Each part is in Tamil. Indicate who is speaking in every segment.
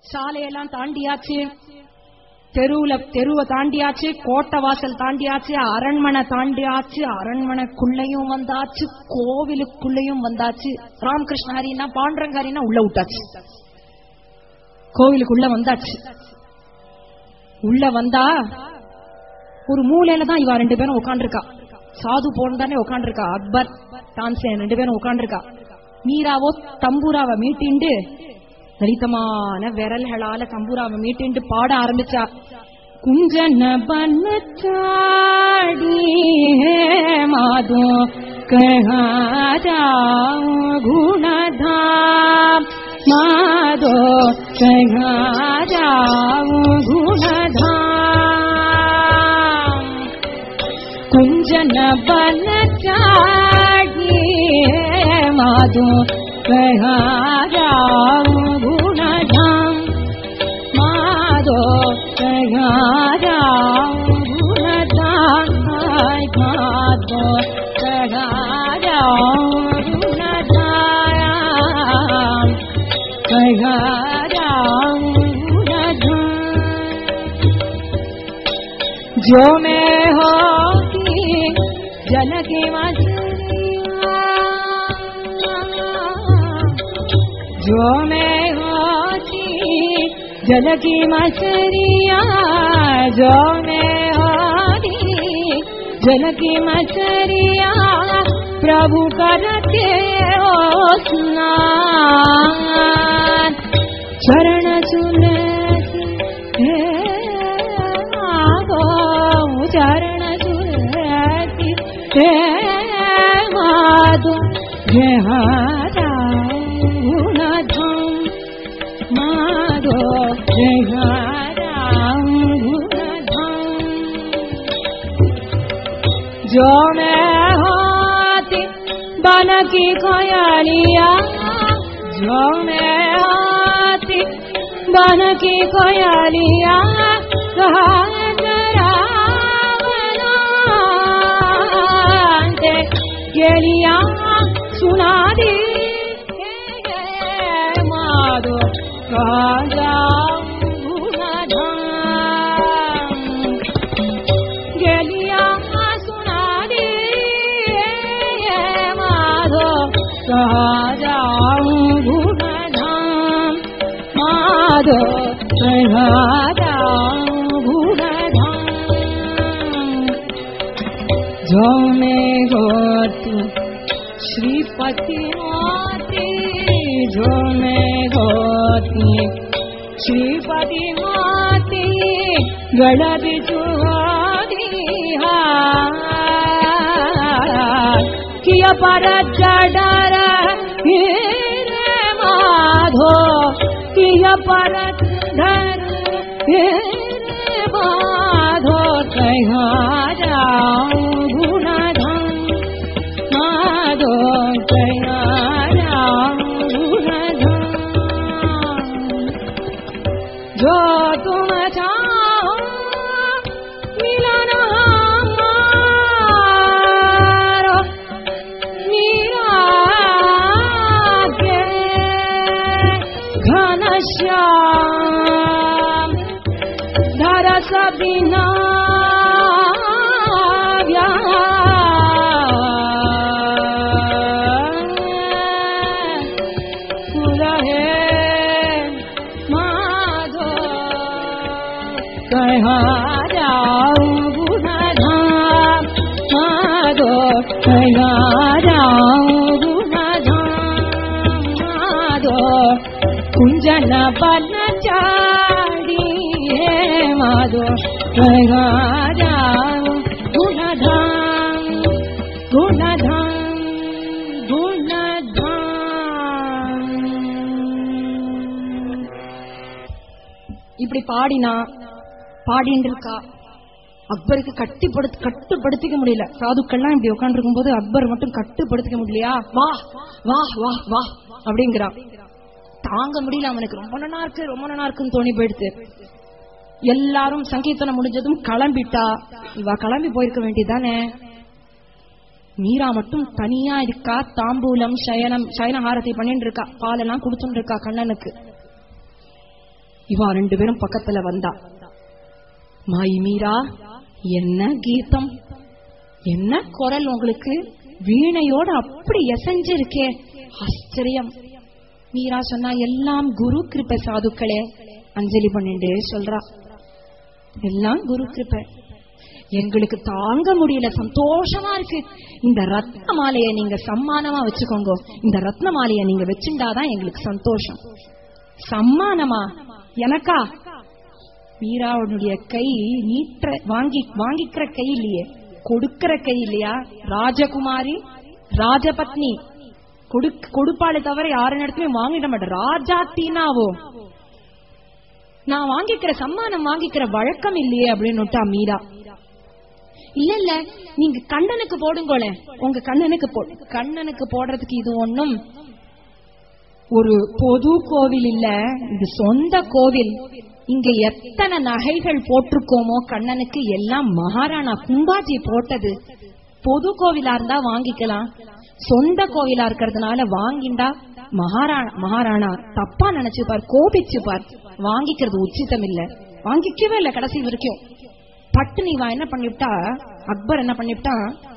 Speaker 1: சாலையெல்லாம் தாண்டியாச்சு தெருவுல தெருவை தாண்டியாச்சு கோட்டை வாசல் தாண்டியாச்சு அரண்மனை தாண்டியாச்சு அரண்மனைக்குள்ளேயும் வந்தாச்சு கோவிலுக்குள்ளேயும் வந்தாச்சு ராமகிருஷ்ண ஹரினா பாண்டரங்க ஹரினா உள்ள விட்டாச்சு கோவிலுக்குள்ள வந்தாச்சு உள்ள வந்தா ஒரு மூலையில தான் இவா ரெண்டு பேரும் உட்காந்துருக்கா சாது போன் தானே உட்காந்துருக்கா அக்பர் தான்சேன் ரெண்டு பேரும் உட்காந்துருக்கா மீராவோ தம்பூராவை மீட்டிண்டு லலிதமான விரல்களால தம்பூராவை மீட்டிண்டு பாட ஆரம்பிச்சா குஞ்சன பண்ணச்சாடி மாதோ கஹாஜா குணதாம் மாதோ கஹாஜா குணதாம் குஞ்சன बनचाड़ी माधो कहाराम गुणधाम माधो कहाराम गुणधाम माधो कहाराम गुणधाम कहाराम गुणधाम जो मैं होती जल की मछलियाँ जो मैं होती जल की मछलियाँ जो मैं होती जल की मछलियाँ प्रभु करते हो स्नान चरण सुनती हे माधो चरण सुनती हे माधो जहारा गुणधम माधो जहारा गुणधम जो मैं होती बन की खयालिया जो मैं होती बन की खयालिया गेलिया सुना दे माधो काजा गेलिया सुना दे माधो काजा गुणधाम माधो प्रहारा गुणधाम जो मैं गोती श्रीपति मोती जो मैं गोती श्रीपति मोती गणपति चुहादी किया पर जडर हीरे माधो किया पर धर हीरे माधो कहा जाऊं गुणधम माधो कहा जाऊं गुणधम जो तुम चाहो मिलन हमारो मीरा के घनश्याम धरस बिना माधो कहा जाऊं गुणधाम माधो कहा जाऊं गुणधाम माधो कुंजन बन चाड़ी है माधो कहा जाऊं गुणधाम गुणधाम குணதாம் இப்படி பாடினா பாடின்னு இருக்கா அக்பருக்கு கட்டிப்படுத்த கட்டுப்படுத்திக்க முடியல சாதுக்கள்லாம் இப்படி உட்காந்துருக்கும் போது அக்பர் மட்டும் கட்டுப்படுத்திக்க முடியலையா வா வா வா வா அப்படிங்கிறான் தாங்க முடியல அவனுக்கு ரொம்ப நன்னா இருக்கு ரொம்ப நன்னா இருக்குன்னு தோணி போயிடுது எல்லாரும் சங்கீர்த்தனம் முடிஞ்சதும் கிளம்பிட்டா இவ கிளம்பி போயிருக்க வேண்டியதானே மீரா மட்டும் தனியா இருக்கா தாம்பூலம் சயனம் சயனஹாரத்தை பண்ணிட்டு இருக்கா பாலெல்லாம் குடுத்துட்டு இருக்கா கண்ணனுக்கு இவா ரெண்டு பேரும் பக்கத்துல வந்தா மாய் மீரா என்ன கீதம் என்ன குரல் உங்களுக்கு வீணையோட அப்படி எசைஞ்சிருக்கே ஆச்சரியம் மீரா சொன்னா எல்லாம் குரு கிருபை சாதுக்களே அஞ்சலி பண்ணிட்டு சொல்றா எல்லாம் குரு கிருபை எங்களுக்கு தாங்க முடியல சந்தோஷமா இருக்கு இந்த ரத்ன மாலைய நீங்க சம்மானமா வச்சுக்கோங்க இந்த ரத்ன மாலைய நீங்க வச்சுண்டாதான் எங்களுக்கு சந்தோஷம் சம்மானமா எனக்கா மீராவுடைய கை நீட்ட வாங்கி வாங்கிக்கிற கை இல்லையே கொடுக்கிற கை இல்லையா ராஜகுமாரி ராஜபத்னி கொடுக்க கொடுப்பாளே தவிர யாரு இடத்துலயும் வாங்கிட மாட்டேன் ராஜாத்தினாவோ நான் வாங்கிக்கிற சம்மானம் வாங்கிக்கிற வழக்கம் இல்லையே அப்படின்னு மீரா இல்ல இல்ல நீங்க கண்ணனுக்கு போடுங்கோளே உங்க கண்ணனுக்கு போ கண்ணனுக்கு போடுறதுக்கு இது ஒண்ணும் ஒரு பொது கோவில் இல்ல இது சொந்த கோவில் இங்க எத்தனை நகைகள் போட்டிருக்கோமோ கண்ணனுக்கு எல்லாம் மகாராணா கும்பாஜி போட்டது பொது கோவிலா இருந்தா வாங்கிக்கலாம் சொந்த கோவிலா இருக்கிறதுனால வாங்கிண்டா மகாராணா மகாராணா தப்பா நினைச்சுப்பார் கோபிச்சுப்பார் வாங்கிக்கிறது உச்சிதம் இல்ல வாங்கிக்கவே இல்ல கடைசி வரைக்கும் பட்டுனி வா என்ன பண்ணிவிட்டா அக்பர் என்ன பண்ணிவிட்டா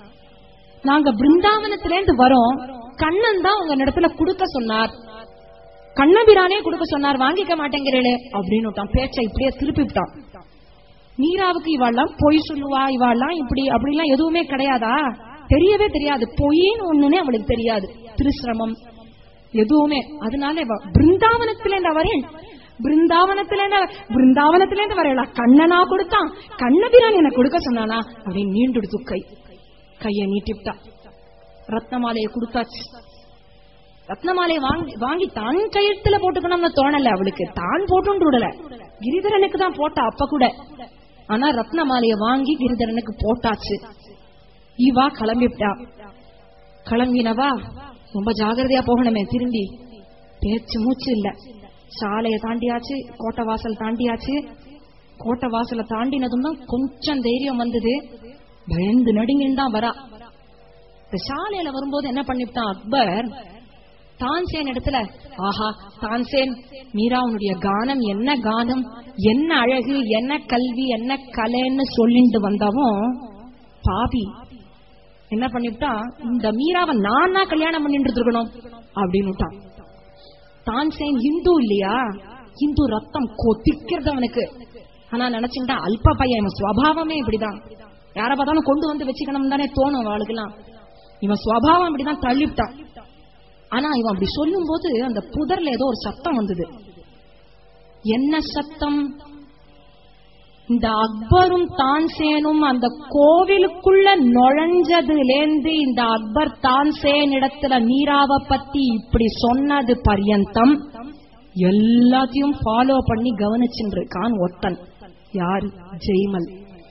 Speaker 1: நாங்க பிருந்தாவனத்துல இருந்து வரோம் கண்ணன் தான் உங்க இடத்துல கொடுக்க சொன்னார் கண்ணபிரானே கொடுக்க சொன்னார் வாங்கிக்க மாட்டேங்கிறே அப்படின்னு விட்டான் பேச்சை இப்படியே திருப்பி விட்டான் மீராவுக்கு இவாள்லாம் பொய் சொல்லுவா இவாள்லாம் இப்படி அப்படிலாம் எதுவுமே கிடையாதா தெரியவே தெரியாது பொய்ன்னு ஒண்ணுனே அவளுக்கு தெரியாது திருசிரமம் எதுவுமே அதனால இவ பிருந்தாவனத்துல இருந்து வரேன் பிருந்தாவனத்துல இருந்து பிருந்தாவனத்துல இருந்து வரல கண்ணனா கொடுத்தான் கண்ணபிரான் எனக்கு கொடுக்க சொன்னானா அப்படின்னு நீண்டுடுத்து கை கைய நீட்டிவிட்டா ரத்னமாலையை கொடுத்தாச்சு ரத்னமாலையை வாங்கி வாங்கி தான் கையெழுத்துல போட்டுக்கணும்னு தோணல அவளுக்கு தான் போட்டு விடல கிரிதரனுக்கு தான் போட்டா அப்ப கூட ஆனா ரத்னமாலையை வாங்கி கிரிதரனுக்கு போட்டாச்சு இவா கிளம்பிவிட்டா கிளம்பினவா ரொம்ப ஜாகிரதையா போகணுமே திரும்பி பேச்சு மூச்சு இல்ல சாலையை தாண்டியாச்சு கோட்டை வாசல் தாண்டியாச்சு கோட்டை வாசலை தாண்டினதும் தான் கொஞ்சம் தைரியம் வந்தது பயந்து நடுங்கின்னு தான் வரா இந்த சாலையில வரும்போது என்ன பண்ணிவிட்டான் அக்பர் தான்சேன் இடத்துல ஆஹா தான்சேன் மீராவுடைய கானம் என்ன கானம் என்ன அழகு என்ன கல்வி என்ன கலைன்னு சொல்லிட்டு வந்தவன் பாபி என்ன பண்ணிவிட்டா இந்த மீராவை நானா கல்யாணம் பண்ணிட்டு இருக்கணும் அப்படின்னு தான்சேன் இந்து இல்லையா இந்து ரத்தம் கொதிக்கிறது அவனுக்கு ஆனா நினைச்சுட்டா அல்ப பையன் இவன் சுவாவமே இப்படிதான் யார பார்த்தாலும் கொண்டு வந்து வச்சுக்கணும் தானே தோணும் அவளுக்கெல்லாம் இவன் சுவாவம் இப்படிதான் தள்ளிவிட்டான் ஆனா இவன் அப்படி சொல்லும் போது அந்த புதர்ல ஏதோ ஒரு சத்தம் வந்தது என்ன சத்தம் இந்த அக்பரும் தான்சேனும் அந்த கோவிலுக்குள்ள நுழைஞ்சதுலேந்து இந்த அக்பர் தான்சேன் இடத்துல மீராவை பத்தி இப்படி சொன்னது பர்யந்தம் எல்லாத்தையும் ஃபாலோ பண்ணி கவனிச்சுட்டு இருக்கான் ஒத்தன் யாரு ஜெய்மல்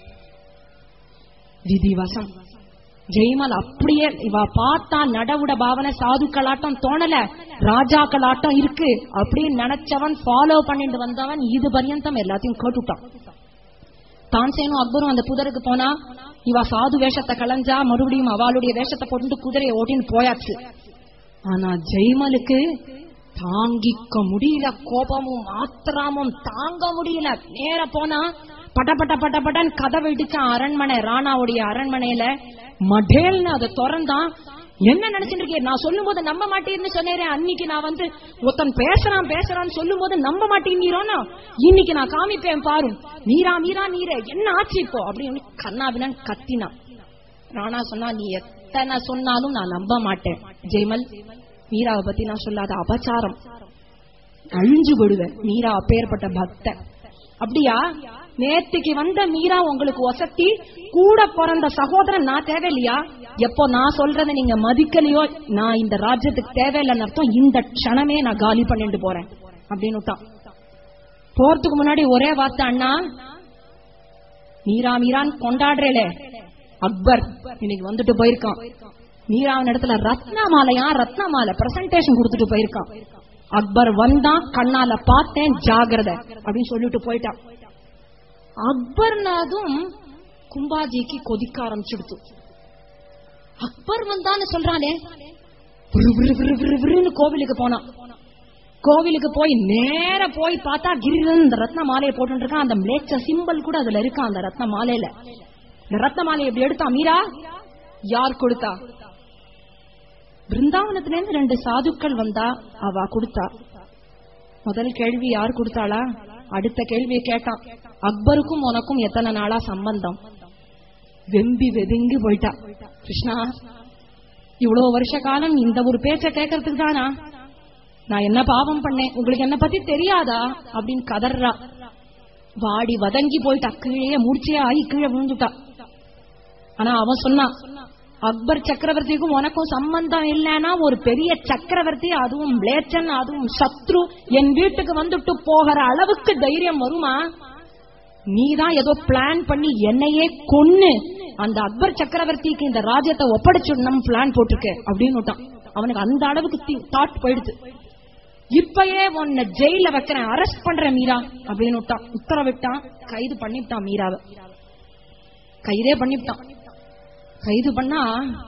Speaker 1: விதிவசம் ஜெய்மல் அப்படியே இவ பார்த்தா நடவுட பாவனை சாதுக்களாட்டம் தோணல ராஜாக்களாட்டம் இருக்கு அப்படின்னு நினைச்சவன் ஃபாலோ பண்ணிட்டு வந்தவன் இது பர்யந்தம் எல்லாத்தையும் கேட்டுட்டான் தான்சேனும் அக்பரும் அந்த புதருக்கு போனா இவ சாது வேஷத்தை களைஞ்சா மறுபடியும் அவளுடைய வேஷத்தை போட்டு குதிரையை ஓட்டின்னு போயாச்சு ஆனா ஜெய்மலுக்கு தாங்கிக்க முடியல கோபமும் ஆத்திரமும் தாங்க முடியல நேர போனா பட பட பட படன் கதவை இடிச்சான் அரண்மனை ராணாவுடைய அரண்மனையில மடேல்னு அதை திறந்தான் என்ன நினைச்சிட்டு இருக்கே நான் சொல்லும் போது நம்ப மாட்டேன்னு சொன்னேன் அன்னைக்கு நான் வந்து ஒருத்தன் பேசுறான் பேசுறான்னு சொல்லும் போது நம்ப மாட்டேங்கிறோன்னா இன்னைக்கு நான் காமிப்பேன் பாரு மீரா மீரா நீரே என்ன ஆச்சு இப்போ அப்படின்னு கண்ணாபினன் கத்தினான் ராணா சொன்னா நீ எத்தனை சொன்னாலும் நான் நம்ப மாட்டேன் ஜெய்மல் மீராவை பத்தி நான் சொல்லாத அபச்சாரம் அழிஞ்சு விடுவேன் மீரா அப்பேற்பட்ட பக்தன் அப்படியா நேத்துக்கு வந்த மீரா உங்களுக்கு வசத்தி கூட பிறந்த சகோதரன் நான் தேவையில்லையா எப்போ நான் சொல்றதை நீங்க மதிக்கலையோ நான் இந்த ராஜ்யத்துக்கு தேவையில்லைன்னு அர்த்தம் இந்த க்ஷணமே நான் காலி பண்ணிட்டு போறேன் அப்படின்னு விட்டான் போறதுக்கு முன்னாடி ஒரே வார்த்தை அண்ணா மீரா மீரான் கொண்டாடுறேலே அக்பர் இன்னைக்கு வந்துட்டு போயிருக்கான் மீராவின் இடத்துல ரத்ன மாலையா ரத்ன மாலை பிரசன்டேஷன் கொடுத்துட்டு போயிருக்கான் அக்பர் வந்தான் கண்ணால பார்த்தேன் ஜாகிரத அப்படின்னு சொல்லிட்டு போயிட்டான் அக்பர்னாதும் கும்பாஜிக்கு கொதிக்க ஆரம்பிச்சுடுத்து அக்பர் வந்தான்னு சொல்றானே விறு விறு விறு விறு விறுன்னு கோவிலுக்கு போனான் கோவிலுக்கு போய் நேர போய் பார்த்தா கிரிரன் இந்த ரத்ன மாலையை போட்டு இருக்கான் அந்த மேச்ச சிம்பல் கூட அதுல இருக்கா அந்த ரத்ன மாலையில இந்த ரத்ன மாலையை எப்படி எடுத்தா மீரா யார் கொடுத்தா பிருந்தாவனத்துல இருந்து ரெண்டு சாதுக்கள் வந்தா அவ கொடுத்தா முதல் கேள்வி யார் கொடுத்தாளா அடுத்த கேள்வியை கேட்டான் அக்பருக்கும் உனக்கும் எத்தனை நாளா சம்பந்தம் வெம்பி வெதுங்கி போயிட்டா கிருஷ்ணா இவ்வளவு வருஷ காலம் இந்த ஒரு பேச்ச கேட்கறதுக்கு தானா நான் என்ன பாவம் பண்ணேன் உங்களுக்கு என்ன பத்தி தெரியாதா அப்படின்னு கதறா வாடி வதங்கி போயிட்டா கீழே மூர்ச்சையா ஆகி கீழே விழுந்துட்டா ஆனா அவன் சொன்னான் அக்பர் சக்கரவர்த்திக்கும் உனக்கும் சம்பந்தம் இல்லைன்னா ஒரு பெரிய சக்கரவர்த்தி அதுவும் பிளேச்சன் அதுவும் சத்ரு என் வீட்டுக்கு வந்துட்டு போகிற அளவுக்கு தைரியம் வருமா நீதான் ஏதோ பிளான் பண்ணி என்னையே கொன்னு அந்த அக்பர் சக்கரவர்த்திக்கு இந்த ராஜ்யத்தை ஒப்படைச்சிடணும் பிளான் போட்டிருக்க அப்படின்னு விட்டான் அவனுக்கு அந்த அளவுக்கு தாட் போயிடுது இப்பயே உன்னை ஜெயில வைக்கிறேன் அரெஸ்ட் பண்றேன் மீரா அப்படின்னு விட்டான் உத்தரவிட்டான் கைது பண்ணிவிட்டான் மீராவை கைதே பண்ணிவிட்டான் கைது பண்ணா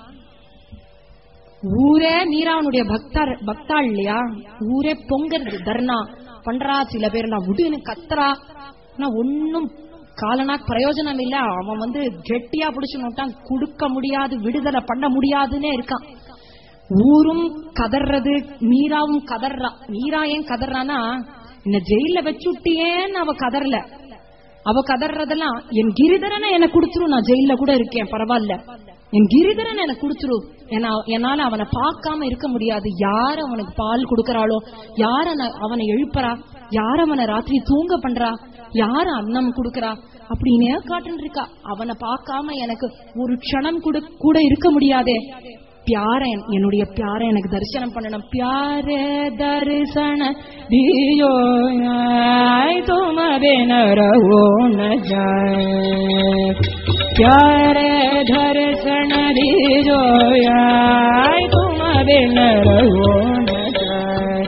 Speaker 1: ஊரே மீராவனுடைய பக்தார் பக்தாள் இல்லையா ஊரே பொங்கறது தர்ணா பண்றா சில பேர் நான் விடுன்னு கத்துறா ஆனா ஒன்னும் காலனா பிரயோஜனம் இல்ல அவன் வந்து கெட்டியா பிடிச்சுட்டான் கொடுக்க முடியாது விடுதலை பண்ண முடியாதுன்னே இருக்கான் ஊரும் கதறது மீராவும் கதறா மீரா ஏன் கதறானா என்ன ஜெயில வச்சுட்டியேன்னு அவ கதறல அவ கதறதெல்லாம் என் கிரிதரனை எனக்கு கொடுத்துரும் நான் ஜெயில கூட இருக்கேன் பரவாயில்ல என் கிரிதரன் எனக்கு கொடுத்துரு என்னால அவனை பார்க்காம இருக்க முடியாது யார் அவனுக்கு பால் கொடுக்கறாளோ யார் அவனை எழுப்புறா யார் அவனை ராத்திரி தூங்க பண்றா யார் அன்னம் கொடுக்கறா அப்படின்னே காட்டுன்னு இருக்கா அவனை பார்க்காம எனக்கு ஒரு க்ஷணம் கூட கூட இருக்க முடியாதே प्यार என்னுடைய प्यार எனக்கு தரிசனம் பண்ணணும் प्यार दर्शन दियो तुम बिन रहो न जाए प्यार दर्शन दियो तुम बिन रहो न जाए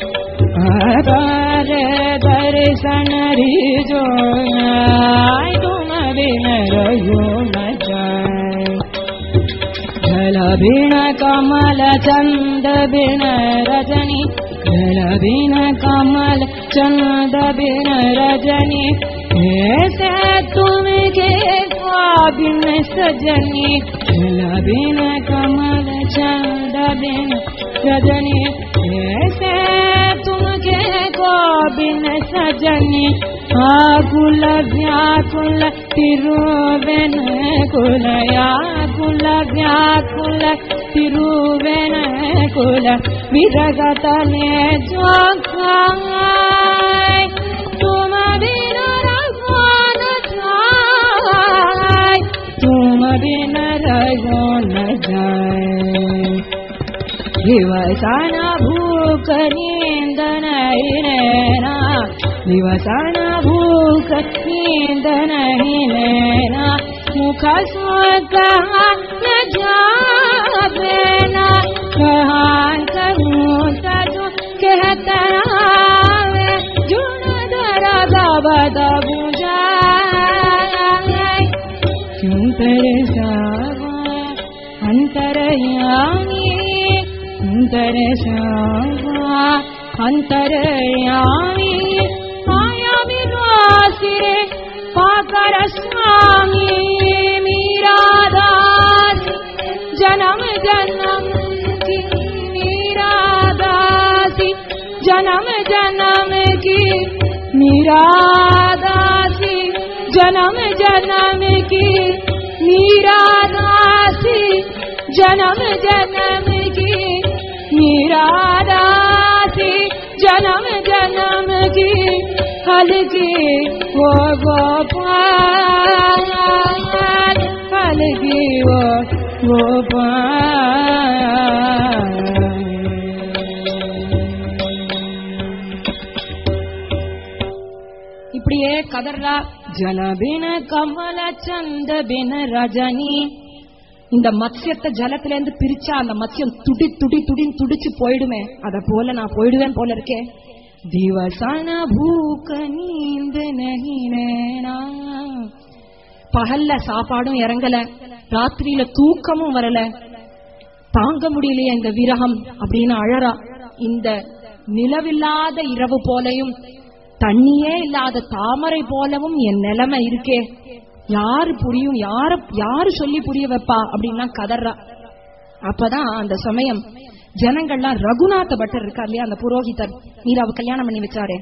Speaker 1: प्यार दर्शन दियो तुम बिन रहो न जाए जल बिन कमल चंद बिन रजनी जल बिन कमल चंद बिन रजनी ऐसे तुम के बिन सजनी जल बिन कमल चंद बिन रजनी ऐसे तुम के बिन सजनी आकुल व्याकुल तिरुवेन कुल आकुल व्याकुल तिरुवेन कुल विरगत ने जोखाय तुम बिन रघुन जाय तुम बिन रघुन जाय दिवसान भूख नींद नहीं नैना दिवसान भूख नींद नहीं नैना मुख सो कहा न जावेना कहा करूं तजो कहता जुड़ दरा गबद बुझाए क्यों तेरे सावा अंतरयामी अंतरसावा अंतरयामी माया विनाशिरे पाकर स्वामी मीरा दास जन्म जन्म की मीरा दासी जन्म जन्म की मीरा दासी जन्म जन्म की मीरा दासी जन्म जन्म की मीरा दासी जन्म जन्म की हल की वो गोपाल हल की वो गोपाल இப்படியே கதர்ரா ஜலபின கமல சந்த பின ரஜனி இந்த மத்யத்தை ஜலத்துல இருந்து பிரிச்சா அந்த மத்யம் துடி துடி துடின்னு துடிச்சு போயிடுமே அத போல நான் போயிடுவேன் போல இருக்கேன் திவசான பூக்க நீந்த நகினேனா பகல்ல சாப்பாடும் இறங்கல ராத்திரியில தூக்கமும் வரல தாங்க முடியலையே இந்த விரகம் அப்படின்னு அழறா இந்த நிலவில்லாத இரவு போலையும் தண்ணியே இல்லாத தாமரை போலவும் என் நிலைமை இருக்கே யாரு புரியும் யார யாரு சொல்லி புரிய வைப்பா அப்படின்னா கதறா அப்பதான் அந்த சமயம் ஜனங்கள்லாம் ரகுநாத பட்டர் இருக்கார் இல்லையா அந்த புரோகிதர் மீராவை கல்யாணம் பண்ணி வச்சாரே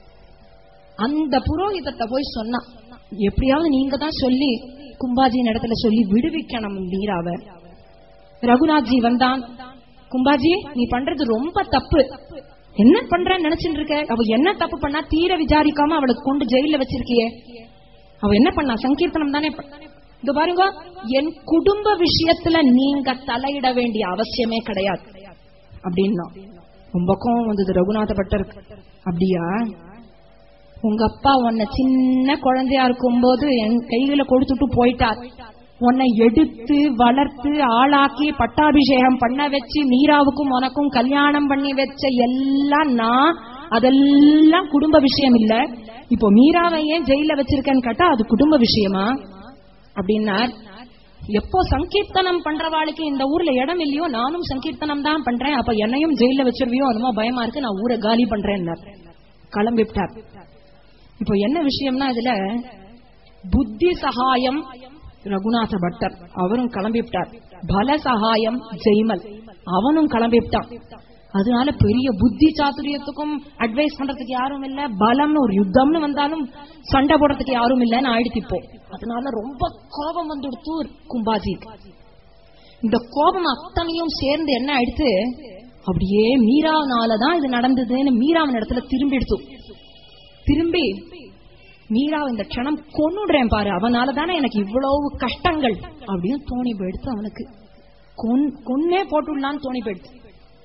Speaker 1: அந்த புரோகிதத்தை போய் சொன்னா எப்படியாவது நீங்க தான் சொல்லி கும்பாஜியின் இடத்துல சொல்லி விடுவிக்கணும் மீராவை ரகுநாத்ஜி வந்தான் கும்பாஜி நீ பண்றது ரொம்ப தப்பு என்ன பண்றேன்னு நினைச்சிட்டு இருக்க அவ என்ன தப்பு பண்ணா தீர விசாரிக்காம அவளை கொண்டு ஜெயில வச்சிருக்கியே அவ என்ன பண்ணா சங்கீர்த்தனம் தானே ப- இங்க பாருங்க என் குடும்ப விஷயத்துல நீங்க தலையிட வேண்டிய அவசியமே கிடையாது அப்படின்னா ரொம்ப கோவம் வந்தது ரகுநாத பட்டருக்கு அப்படியா உங்க அப்பா உன்னை சின்ன குழந்தையா இருக்கும்போது என் கையில கொடுத்துட்டு போயிட்டார் உன்னை எடுத்து வளர்த்து ஆளாக்கி பட்டாபிஷேகம் பண்ண வச்சு மீராவுக்கும் உனக்கும் கல்யாணம் பண்ணி வச்ச எல்லாம் நான் அதெல்லாம் குடும்ப விஷயம் இல்ல இப்போ மீராவை ஏன் ஜெயில வச்சிருக்கேன்னு கேட்டா அது குடும்ப விஷயமா அப்படின்னார் எப்போ சங்கீர்த்தனம் பண்றவாளுக்கு இந்த ஊர்ல இடம் இல்லையோ நானும் சங்கீர்த்தனம் தான் பண்றேன் அப்ப என்னையும் ஜெயில வச்சிருவியோ என்னமோ பயமா இருக்கு நான் ஊரை காலி பண்றேன்னார் கிளம்பிவிட்டார் இப்போ என்ன விஷயம்னா இதுல புத்தி சகாயம் ரகுநாத பட்டர் அவரும் கிளம்பிவிட்டார் பல சகாயம் ஜெய்மல் அவனும் கிளம்பிவிட்டான் அதனால பெரிய புத்தி சாதுரியத்துக்கும் அட்வைஸ் பண்றதுக்கு யாரும் இல்ல பலம்னு ஒரு யுத்தம்னு வந்தாலும் சண்டை போடுறதுக்கு யாரும் இல்லைன்னு ஆயிடுத்து இப்போ அதனால ரொம்ப கோபம் வந்துடுத்து கும்பாஜி இந்த கோபம் அத்தனையும் சேர்ந்து என்ன ஆயிடுத்து அப்படியே மீரானாலதான் இது நடந்ததுன்னு மீராவின் இடத்துல திரும்பி எடுத்து திரும்பி மீரா இந்த க்ஷணம் கொன்னுடுறேன் பாரு அவனால தானே எனக்கு இவ்வளவு கஷ்டங்கள் அப்படின்னு தோணி போயிடுத்து அவனுக்கு கொன்- கொன்னே போட்டுடலான்னு தோணி போயிடுச்சு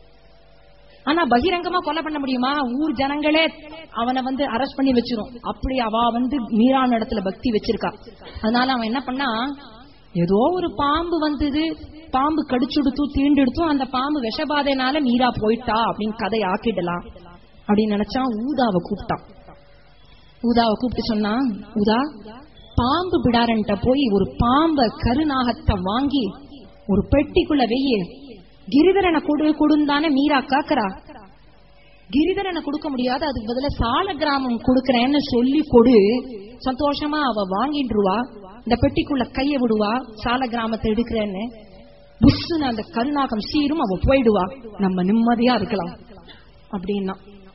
Speaker 1: ஆனா பகிரங்கமா கொலை பண்ண முடியுமா ஊர் ஜனங்களே அவனை வந்து அரெஸ்ட் பண்ணி வச்சிரும் அப்படி அவ வந்து மீரான இடத்துல பக்தி வச்சிருக்கா அதனால அவன் என்ன பண்ணா ஏதோ ஒரு பாம்பு வந்தது பாம்பு கடிச்சுடுத்து தீண்டெடுத்து அந்த பாம்பு விஷபாதைனால மீரா போயிட்டா அப்படின்னு கதை ஆக்கிடலாம் அப்படின்னு நினைச்சான் ஊதாவை கூப்பிட்டான் ஊதாவை கூப்பிட்டு சொன்னா ஊதா பாம்பு பிடாரன்ட்ட போய் ஒரு பாம்ப கருநாகத்தை வாங்கி ஒரு பெட்டிக்குள்ள வெய்ய கிரிதரனை கொடு கொடுந்தானே மீரா காக்கறா கிரிதரனை கொடுக்க முடியாது அதுக்கு பதிலா சால கிராமம் கொடுக்கறேன்னு சொல்லி கொடு சந்தோஷமா அவ வாங்கிடுவா இந்த பெட்டிக்குள்ள கைய விடுவா சால கிராமத்தை எடுக்கிறேன்னு புஷ்ஷுன்னு அந்த கருநாகம் சீரும் அவ போயிடுவா நம்ம நிம்மதியா இருக்கலாம் அப்படின்னா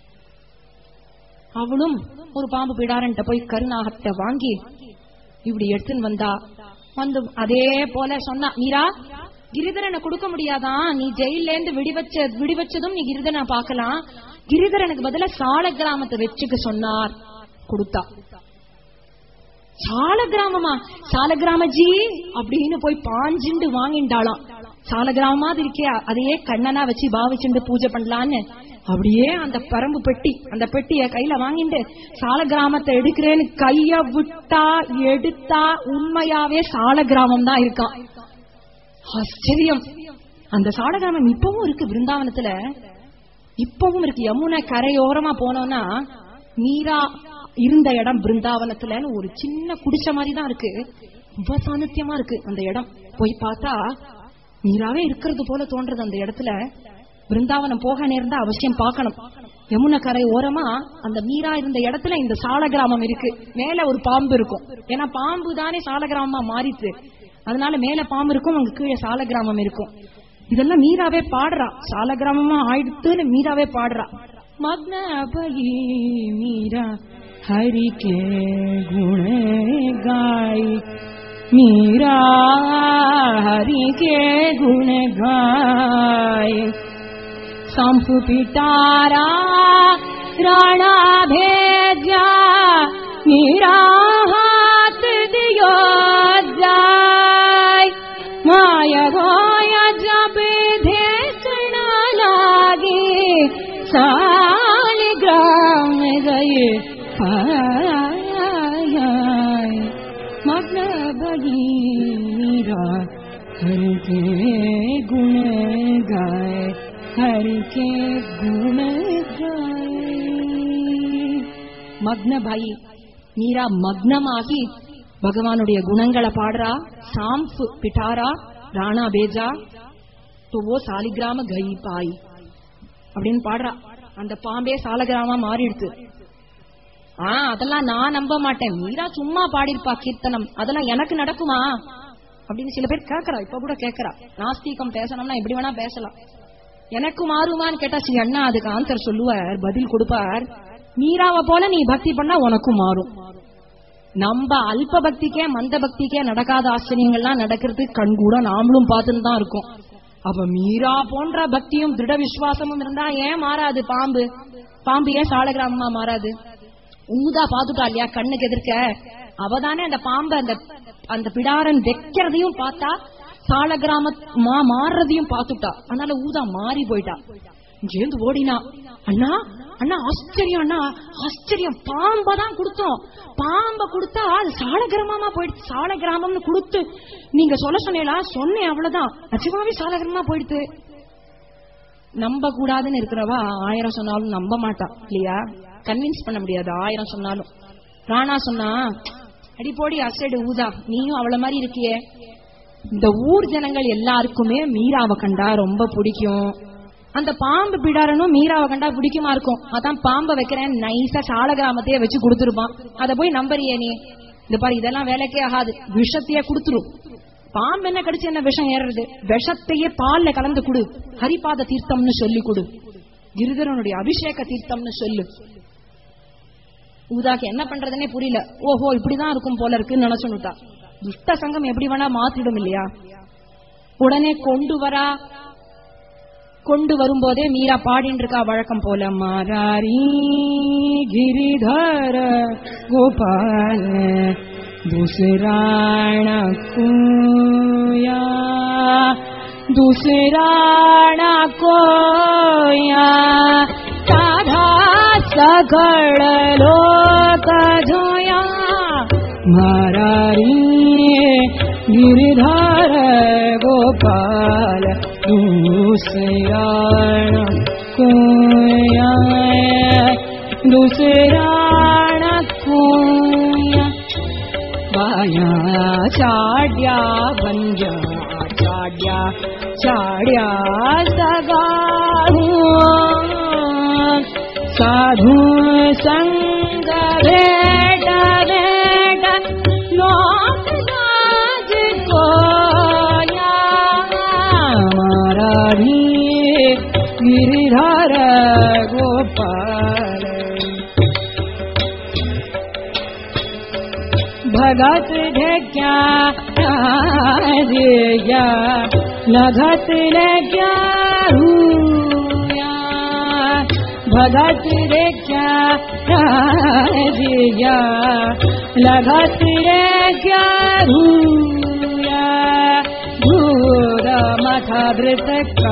Speaker 1: அவளும் ஒரு பாம்பு பிடாரன்ட்ட போய் கருநாகத்தை வாங்கி இப்படி எடுத்துன்னு வந்தா வந்து அதே போல சொன்னா மீரா கிரிதரனை கொடுக்க முடியாதான் நீ ஜெயில இருந்து விடிவச்ச விடிவச்சதும் நீ கிரிதரனை பார்க்கலாம் கிரிதரனுக்கு பதிலா சால கிராமத்தை வச்சுக்க சொன்னார் கொடுத்தா சால கிராமமா சால கிராமஜி அப்படின்னு போய் பாஞ்சுண்டு வாங்கிண்டாளாம் சால கிராமமாவது இருக்கே அதையே கண்ணனா வச்சு பாவிச்சுண்டு பூஜை பண்ணலான்னு அப்படியே அந்த பரம்பு பெட்டி அந்த பெட்டிய கையில வாங்கிட்டு சால கிராமத்தை எடுக்கிறேன்னு கைய விட்டா எடுத்தா உண்மையாவே சால கிராமம் தான் இருக்கான் ஆச்சரியம் அந்த சால கிராமம் இப்பவும் இருக்கு பிருந்தாவனத்துல இப்பவும் இருக்கு யமுனை கரையோரமா போனோம்னா மீரா இருந்த இடம் பிருந்தாவனத்துலன்னு ஒரு சின்ன குடிசை மாதிரி தான் இருக்கு ரொம்ப சாநித்தியமா இருக்கு அந்த இடம் போய் பார்த்தா மீராவே இருக்கிறது போல தோன்றது அந்த இடத்துல பிருந்தாவனம் போக நேர்ந்தா அவசியம் பார்க்கணும் யமுனை கரை ஓரமா அந்த மீரா இருந்த இடத்துல இந்த சால கிராமம் இருக்கு மேல ஒரு பாம்பு இருக்கும் ஏன்னா பாம்பு தானே சால கிராமமா மாறிச்சு அதனால மேல பாம்பு இருக்கும் அங்க கீழே சால கிராமம் இருக்கும் இதெல்லாம் மீராவே பாடுறா சால கிராமமா ஆயிடுத்துன்னு மீராவே பாடுறா மக்ன அபகி மீரா ஹரி கே குண காய் மீரா ஹரி கே குண காய் संपु पिटारा राणा भेजा मेरा हाथ दियो जाय माया गोया जब देखना लागे साल ग्राम गए हाय मग्न बगी मीरा हर के गुण गाय हर के गुण गाय மக்னபாயி மீரா மக்னமாகி பகவானுடைய குணங்களை பாடுறா சாம்ப் பிட்டாரா ராணா பேஜா तो वो सालिग्राम गई पाई அப்படின்னு பாடுறா அந்த பாம்பே சாலகிராமா மாறிடுது ஆ அதெல்லாம் நான் நம்ப மாட்டேன் மீரா சும்மா பாடிருப்பா கீர்த்தனம் அதெல்லாம் எனக்கு நடக்குமா அப்படின்னு சில பேர் கேக்குறா இப்ப கூட கேக்குறா நாஸ்திகம் பேசணும்னா எப்படி வேணா பேசலாம் எனக்கு மாறுமான்னு கேட்டா ஸ்ரீ அண்ணா அதுக்கு ஆன்சர் சொல்லுவார் பதில் கொடுப்பார் மீராவை போல நீ பக்தி பண்ணா உனக்கும் மாறும் நம்ம அல்ப பக்திக்கே மந்த பக்திக்கே நடக்காத ஆச்சரியங்கள்லாம் நடக்கிறது கண்கூட நாமளும் பார்த்துன்னு தான் இருக்கோம் அப்ப மீரா போன்ற பக்தியும் திருட விசுவாசமும் இருந்தா ஏன் மாறாது பாம்பு பாம்பு ஏன் சாலகிராமமா மாறாது ஊதா பாத்துட்டா இல்லையா கண்ணுக்கு எதிர்க்க அவதானே அந்த பாம்பை அந்த அந்த பிடாரன் வைக்கிறதையும் பார்த்தா சால கிராமமா மாறுறதையும் பார்த்துட்டா அதனால ஊதா மாறி போயிட்டா இங்கேருந்து ஓடினா அண்ணா அண்ணா ஆச்சரியம் அண்ணா ஆச்சரியம் பாம்ப தான் கொடுத்தோம் பாம்ப கொடுத்தா அது சால கிராமமா போயிடுச்சு சால கிராமம்னு கொடுத்து நீங்க சொல்ல சொன்னீங்களா சொன்னேன் அவ்வளவுதான் நிஜமாவே சால கிராமமா போயிடுது நம்ப கூடாதுன்னு இருக்கிறவா ஆயிரம் சொன்னாலும் நம்ப மாட்டா இல்லையா கன்வின்ஸ் பண்ண முடியாது ஆயிரம் சொன்னாலும் ராணா சொன்னா அடி போடி அசைடு ஊதா நீயும் அவள மாதிரி இருக்கியே இந்த ஊர் ஜனங்கள் எல்லாருக்குமே மீராவை கண்டா ரொம்ப பிடிக்கும் அந்த பாம்பு பிடாரனும் மீராவை கண்டா பிடிக்குமா இருக்கும் அதான் பாம்பை வைக்கிறேன் நைஸா சால கிராமத்தையே வச்சு கொடுத்துருப்பான் அத போய் நம்பறியே நீ இந்த பாரு இதெல்லாம் வேலைக்கே ஆகாது விஷத்தையே கொடுத்துரும் பாம்பு என்ன கடிச்சு என்ன விஷம் ஏறுறது விஷத்தையே பால்ல கலந்து கொடு ஹரிபாத தீர்த்தம்னு சொல்லி கொடு கிரிதரனுடைய அபிஷேக தீர்த்தம்னு சொல்லு ஊதாக்கு என்ன பண்றதுனே புரியல ஓஹோ இப்படிதான் இருக்கும் போல இருக்குன்னு நினைச்சுட்டா துஷ்ட சங்கம் எப்படி வேணா மாத்திடும் இல்லையா உடனே கொண்டு வரா கொண்டு வரும்போதே மீரா பாடின்னு இருக்கா வழக்கம் போல மாராரி கிரிதர கோபால दुसराण कोया दुसराण कोया साधा सकळ लोक जोया मारारी गिरिधर गोपाल दुसराण कोया दुसराण कोया बाया चाड्या भंजा चाड्या चाड्या सगाहू साधू संग भेट भेट लोक लाज कोया मारारी गिरिधर गोपाल भगत ढेक्या राजेया लगत लग्या भगत ढेक्या राजेया लगत लग्या धूर मथा भृत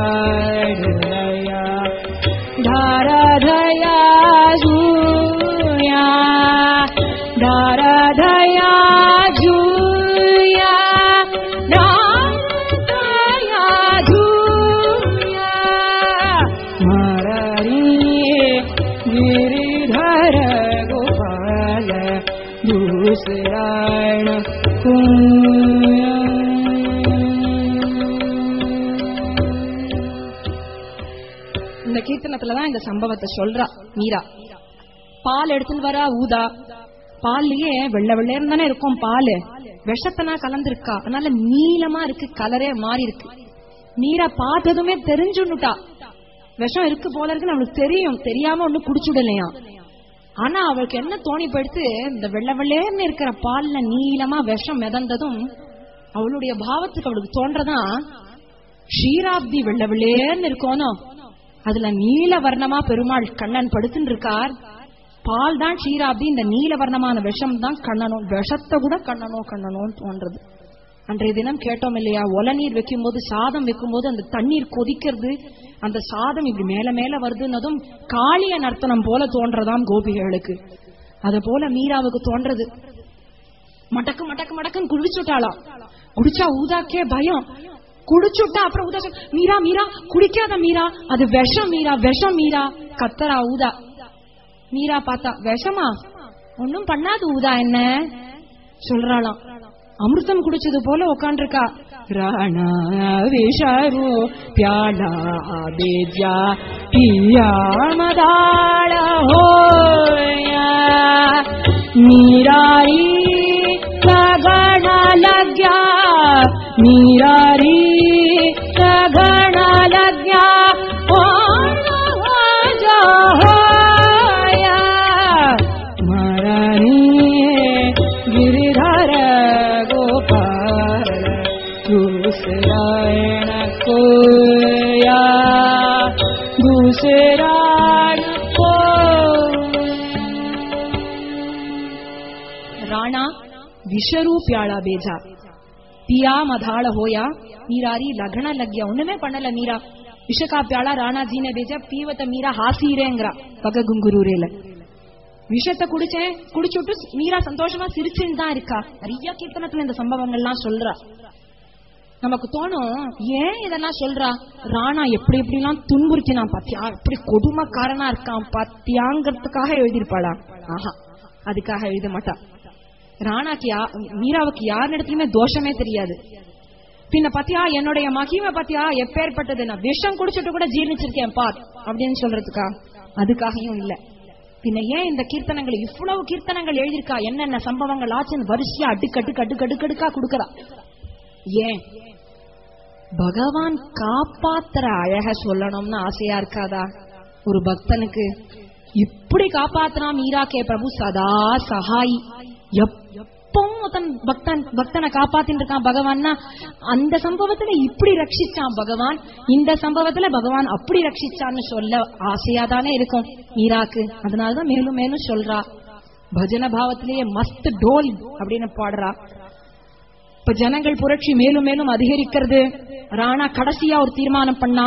Speaker 1: काढया धाराधया झूया धाराधया झूया धाराधया झूया मारारी गिरिधर गोपाल दूसराण இந்த கீர்த்தனத்துலதான் இந்த சம்பவத்தை சொல்றா மீரா பால் எடுத்துன்னு வரா ஊதா பால்லயே வெள்ளை வெள்ளையர் தானே இருக்கும் பால் விஷத்தனா கலந்துருக்கா அதனால நீளமா இருக்கு கலரே மாறி இருக்கு மீரா பார்த்ததுமே தெரிஞ்சுன்னுட்டா விஷம் இருக்கு போல இருக்கு நம்மளுக்கு தெரியும் தெரியாம ஒண்ணு குடிச்சுடலையா ஆனா அவளுக்கு என்ன தோணி போயிடுத்து இந்த வெள்ளை வெள்ளையர்னு இருக்கிற பால்ல நீளமா விஷம் மிதந்ததும் அவளுடைய பாவத்துக்கு அவளுக்கு தோன்றதான் ஷீராப்தி வெள்ளை வெள்ளையர்னு இருக்கோனோ அதுல நீல வர்ணமா பெருமாள் கண்ணன் படுத்துன்னு இருக்கார் பால் தான் ஷீராப்தி இந்த நீல வர்ணமான விஷம் தான் கண்ணனும் விஷத்தை கூட கண்ணனோ கண்ணனோன்னு தோன்றது அன்றைய தினம் கேட்டோம் இல்லையா ஒல நீர் வைக்கும் போது சாதம் வைக்கும் போது அந்த தண்ணீர் கொதிக்கிறது அந்த சாதம் இப்படி மேல மேல வருதுன்னதும் காளிய நர்த்தனம் போல தோன்றதாம் கோபிகளுக்கு அத போல மீராவுக்கு தோன்றது மடக்கு மடக்கு மடக்குன்னு குடிச்சுட்டாளாம் குடிச்சா ஊதாக்கே பயம் குடிச்சுட்டா அப்புறம் ஊதா சொல், மீரா மீரா குடிக்காத மீரா அது விஷம் மீரா விஷம் மீரா கத்தரா ஊதா மீரா பார்த்தா விஷமா ஒன்னும் பண்ணாது ஊதா என்ன சொல்றாளாம் அமிர்தம் குடிச்சது போல உட்காண்டிருக்கா ராணா விஷரு பியாலா பேஜா பியா மதாள ஹோயா நீராரி சகண லக்யா நீராரி சகண லக்யா गिरिधर गोपाल दूसरायण कोया दूसरा को राणा विषरू प्याला बेजा पिया मधाड़ होया मीरारी लगना लग गया उनमें பண்ணல மீரா விஷக்கா பியாளா ராணாஜி ने भेजा पीवत மீரா ஹாசிரேங்கறா பக குங்குரூரேல விஷத்தை குடிச்சேன் குடிச்சுட்டு மீரா சந்தோஷமா சிரிச்சுன்னு தான் இருக்கா நிறைய கீர்த்தனத்துல இந்த சம்பவங்கள்லாம் சொல்றா நமக்கு தோணும் ஏன் இதெல்லாம் சொல்றா ராணா எப்படி எப்படிலாம் துன்புறுத்தினான் பாத்தியா எப்படி கொடுமைக்காரனா இருக்கான் பாத்தியாங்கிறதுக்காக எழுதியிருப்பாளா ஆஹா அதுக்காக எழுத மாட்டா ராணாக்கு யா மீராவுக்கு யார் இடத்துலயுமே தோஷமே தெரியாது பின்ன பாத்தியா என்னுடைய மகிமை பாத்தியா எப்பேற்பட்டது நான் விஷம் குடிச்சிட்டு கூட ஜீர்ணிச்சிருக்கேன் பார் அப்படின்னு சொல்றதுக்கா அதுக்காகவும் இல்ல பின்ன ஏன் இந்த கீர்த்தனங்கள் இவ்வளவு கீர்த்தனங்கள் எழுதியிருக்கா என்னென்ன சம்பவங்கள் ஆச்சுன்னு வரிசையா அடுக்கடுக்கு அடுக்கடுக்கடுக்கா கொடுக்கறா ஏன் பகவான் காப்பாத்துற அழக சொல்லணும்னு ஆசையா இருக்காதா ஒரு பக்தனுக்கு இப்படி காப்பாத்துறான் மீரா கே பிரபு சதா சகாய் எப்பவும் தன் பக்தன் பக்தனை காப்பாத்தின்னு இருக்கான் பகவான்னா அந்த சம்பவத்துல இப்படி ரட்சிச்சான் பகவான் இந்த சம்பவத்துல பகவான் அப்படி ரட்சிச்சான்னு சொல்ல ஆசையா தானே இருக்கும் மீராக்கு அதனாலதான் மேலும் மேலும் சொல்றா பஜன பாவத்திலேயே மஸ்த் டோல் அப்படின்னு பாடுறா இப்ப ஜனங்கள் புரட்சி மேலும் மேலும் அதிகரிக்கிறது ராணா கடைசியா ஒரு தீர்மானம் பண்ணா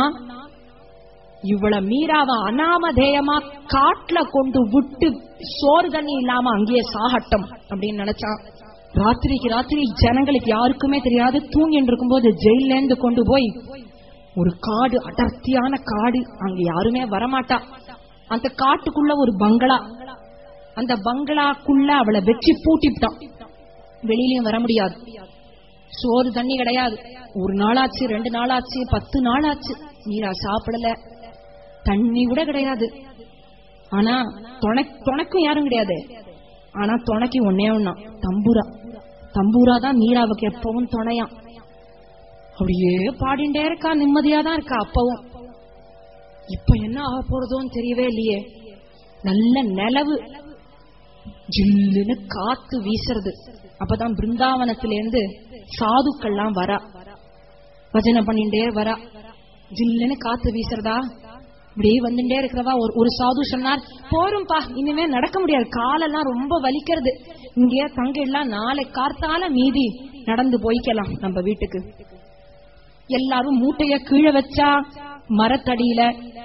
Speaker 1: இவ்வள மீராவ அனாமதேயமா காட்டுல கொண்டு விட்டு சோறு தண்ணி இல்லாம அங்கேயே சாகட்டும் அப்படின்னு நினைச்சான் ராத்திரிக்கு ராத்திரி ஜனங்களுக்கு யாருக்குமே தெரியாது தூங்கிட்டு இருக்கும்போது ஜெயில இருந்து கொண்டு போய் ஒரு காடு அடர்த்தியான காடு அங்க யாருமே வரமாட்டா அந்த காட்டுக்குள்ள ஒரு பங்களா அந்த பங்களாக்குள்ள அவளை வச்சு பூட்டிவிட்டான் வெளியிலயும் வர முடியாது சோறு தண்ணி கிடையாது ஒரு நாளாச்சு ரெண்டு நாளாச்சு பத்து நாளாச்சு மீரா சாப்பிடல தண்ணி கூட கிடையாது ஆனா துணைக்கும் யாரும் கிடையாது ஆனா துணைக்கு ஒன்னே ஒன்னா தம்பூரா தம்பூரா தான் மீராவுக்கு எப்பவும் துணையாம் அப்படியே பாடிண்டே இருக்கா நிம்மதியா தான் இருக்கா அப்பவும் இப்ப என்ன ஆக போறதோன்னு தெரியவே இல்லையே நல்ல நிலவு ஜில்லுன்னு காத்து வீசுறது அப்பதான் பிருந்தாவனத்திலேருந்து சாதுக்கள்லாம் வரா பஜனை பண்ணிட்டே வரா ஜில்லுன்னு காத்து வீசுறதா இப்படியே வந்துட்டே இருக்கிறவா ஒரு ஒரு சாது சொன்னார் போரும்பா இனிமே நடக்க முடியாது காலெல்லாம் ரொம்ப வலிக்கிறது இங்கே தங்க எல்லாம் நாளை கார்த்தால மீதி நடந்து போய்க்கலாம் நம்ம வீட்டுக்கு எல்லாரும் மூட்டைய கீழே வச்சா மரத்தடியில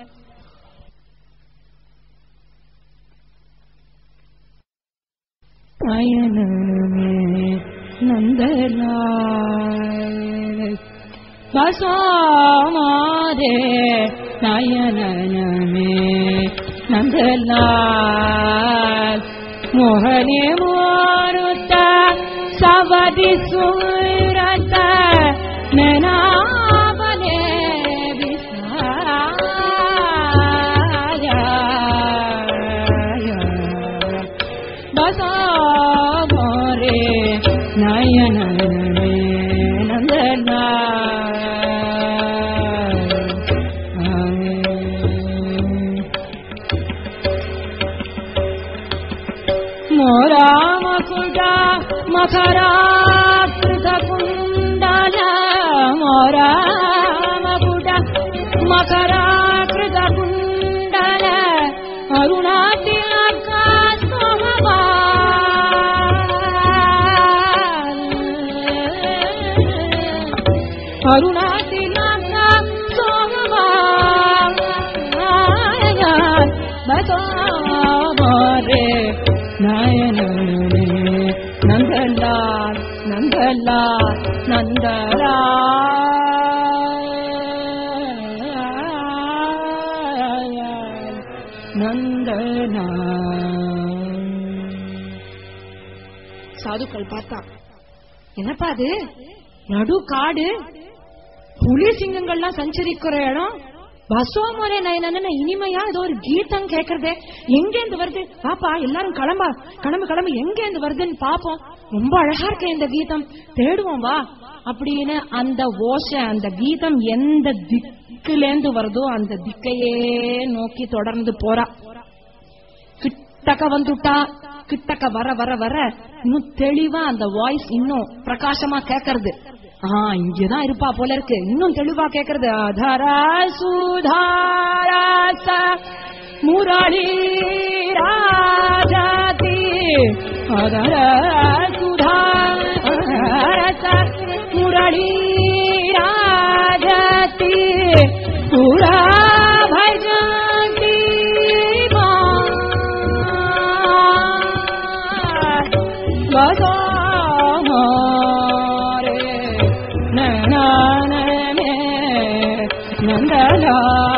Speaker 1: பயணமே நந்தலாய் बसोरे नयनन में नंदलाल मोहने मोरुत सवदि सुरत नैनावने विसाया बसो मोरे नयनन में मोरामकुटा मकराकृतकुण्डल मोरामकुट मकराकृतकुण्डल अरुणातिलका सोमवा अरुणातिलका सोमवा बसोरे नयन नंदलाल नंदलाल नंदलाल நந்தனா சாதுக்கள் பார்த்தா என்னப்பா அது நடு காடு புலி சிங்கங்கள்லாம் சஞ்சரிக்கிற இடம் பசுவாமரே நயனன்னு இனிமையா ஏதோ ஒரு கீதம் கேக்குறதே எங்க இருந்து வருது பாப்பா எல்லாரும் கிளம்பா கிளம்பு கிளம்பு எங்க இருந்து வருதுன்னு பாப்போம் ரொம்ப அழகா இருக்க இந்த கீதம் தேடுவோம் வா அப்படின்னு அந்த ஓசை அந்த கீதம் எந்த திக்குல இருந்து வருதோ அந்த திக்கையே நோக்கி தொடர்ந்து போறா கிட்டக்க வந்துட்டா கிட்டக்க வர வர வர இன்னும் தெளிவா அந்த வாய்ஸ் இன்னும் பிரகாசமா கேக்குறது ஆ இங்கதான் இருப்பா போல இருக்கு இன்னும் தெளிவா கேக்குறது அதரா சுதாராச முரளி ராஜாதி அதர சுதாரச முரளி ராஜாதி புரா भजन्ति बसो रे नने नन्दला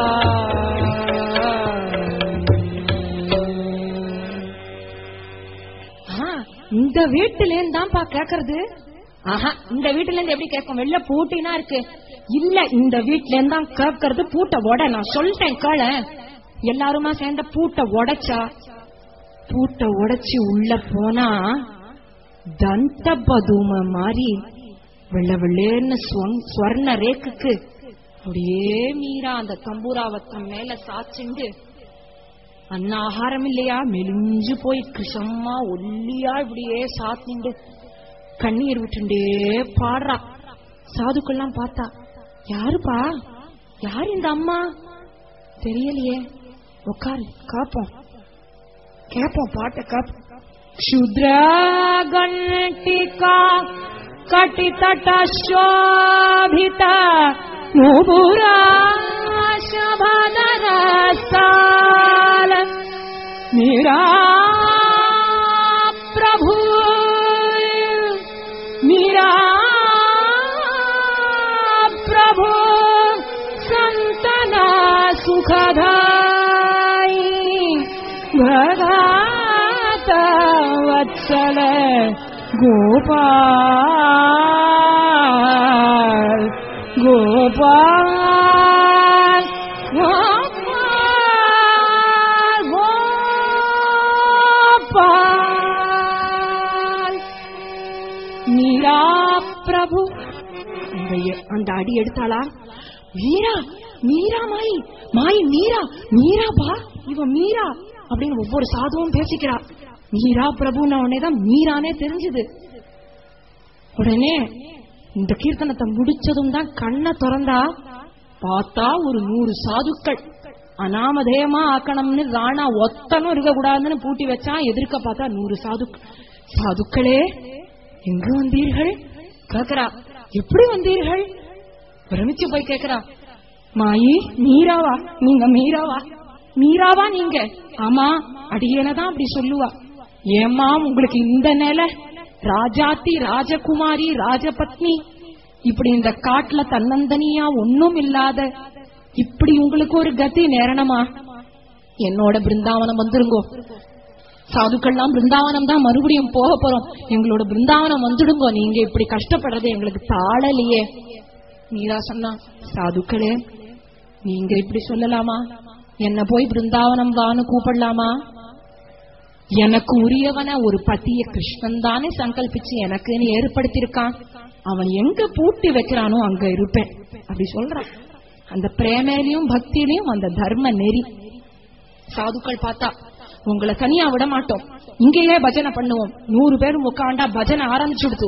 Speaker 1: இந்த வீட்டுல இருந்து தான்ப்பா கேக்குறது ஆஹா இந்த வீட்டுல இருந்து எப்படி கேட்கும் வெளில பூட்டினா இருக்கு இல்ல இந்த வீட்டுல இருந்து தான் கேக்குறது பூட்டை உட நான் சொல்லிட்டேன் கேள எல்லாருமா சேர்ந்த பூட்டை உடைச்சா பூட்டை உடைச்சு உள்ள போனா தந்த பதும மாதிரி வெள்ள வெள்ளேன்னு ஸ்வங்- ஸ்வர்ண ரேக்குக்கு அப்படியே மீறா அந்த தம்பூராவத்தம் மேல சாச்சுண்டு அன்ன ஆகாரம் இல்லையா மெலிஞ்சு போய் கிருஷமா ஒல்லியா இப்படியே சாத்திண்டு கண்ணீர் விட்டுண்டே பாடுறா சாதுக்கெல்லாம் பார்த்தா யாருப்பா யாரு இந்த அம்மா தெரியலையே உட்காரு காப்போம் கேப்போம் பாட்டை காப்போம் ಕ್ಷುದ್ರ ಗಂಟಿಕಾ ಕಟಿತಟ ಶೋಭಿತ ನುಬುರ ಶಬದರ ಸಾಲ ಮೀರಾ ಪ್ರಭು ಮೀರಾ ಪ್ರಭು ಸಂತನ ಸುಖದಾಯಿ ಭಗಾತ ವತ್ಸಲ ಗೋಪಾಲ್ ಗೋಪಾಲ್ ಗೋಪಾಲ್ ಗೋಪಾಲ್ மீரா பிரபு அந்த எ- அந்த அடி எடுத்தாளா மீரா மீரா மாய் மாய் மீரா மீரா பா இவ மீரா அப்படின்னு ஒவ்வொரு சாதுவும் பேசிக்கிறா மீரா பிரபுன்னு உடனேதான் மீரானே தெரிஞ்சது உடனே இந்த கீர்த்தனத்தை முடிச்சதும் தான் கண்ணை திறந்தா பார்த்தா ஒரு நூறு சாதுக்கள் அனாமதேயமா ஆக்கணும்னு ராணா ஒத்தனும் இருக்க கூடாதுன்னு பூட்டி வச்சான் எதிர்க்க பார்த்தா நூறு சாது சாதுக்களே எங்க வந்தீர்கள் கேக்குறா எப்படி வந்தீர்கள் பிரமிச்சு போய் கேக்குறா மாயி மீராவா நீங்க மீராவா மீராவா நீங்க ஆமா அடியேனதான் அப்படி சொல்லுவா ஏம்மா உங்களுக்கு இந்த நிலை ராஜாத்தி ராஜகுமாரி ராஜபத்னி இப்படி இந்த காட்டுல தன்னந்தனியா ஒண்ணும் இல்லாத இப்படி உங்களுக்கு ஒரு கதி நேரணமா என்னோட பிருந்தாவனம் வந்துருங்கோ சாதுக்கள்லாம் பிருந்தாவனம் தான் மறுபடியும் போக போறோம் எங்களோட பிருந்தாவனம் வந்துடுங்கோ நீங்க இப்படி கஷ்டப்படுறது எங்களுக்கு தாழலையே மீரா சொன்னா சாதுக்களே நீங்க இப்படி சொல்லலாமா என்ன போய் பிருந்தாவனம் வான்னு கூப்பிடலாமா எனக்கு உரியவன ஒரு பத்திய கிருஷ்ணன் தானே சங்கல்பிச்சு எனக்குன்னு ஏற்படுத்தியிருக்கான் அவன் எங்க பூட்டி வைக்கிறானோ அங்க இருப்பேன் அப்படி சொல்றான் அந்த பிரேமையிலையும் பக்தியிலையும் அந்த தர்ம நெறி சாதுக்கள் பார்த்தா உங்களை தனியா விட மாட்டோம் இங்கேயே பஜனை பண்ணுவோம் நூறு பேரும் உட்காண்டா பஜனை ஆரம்பிச்சுடுத்து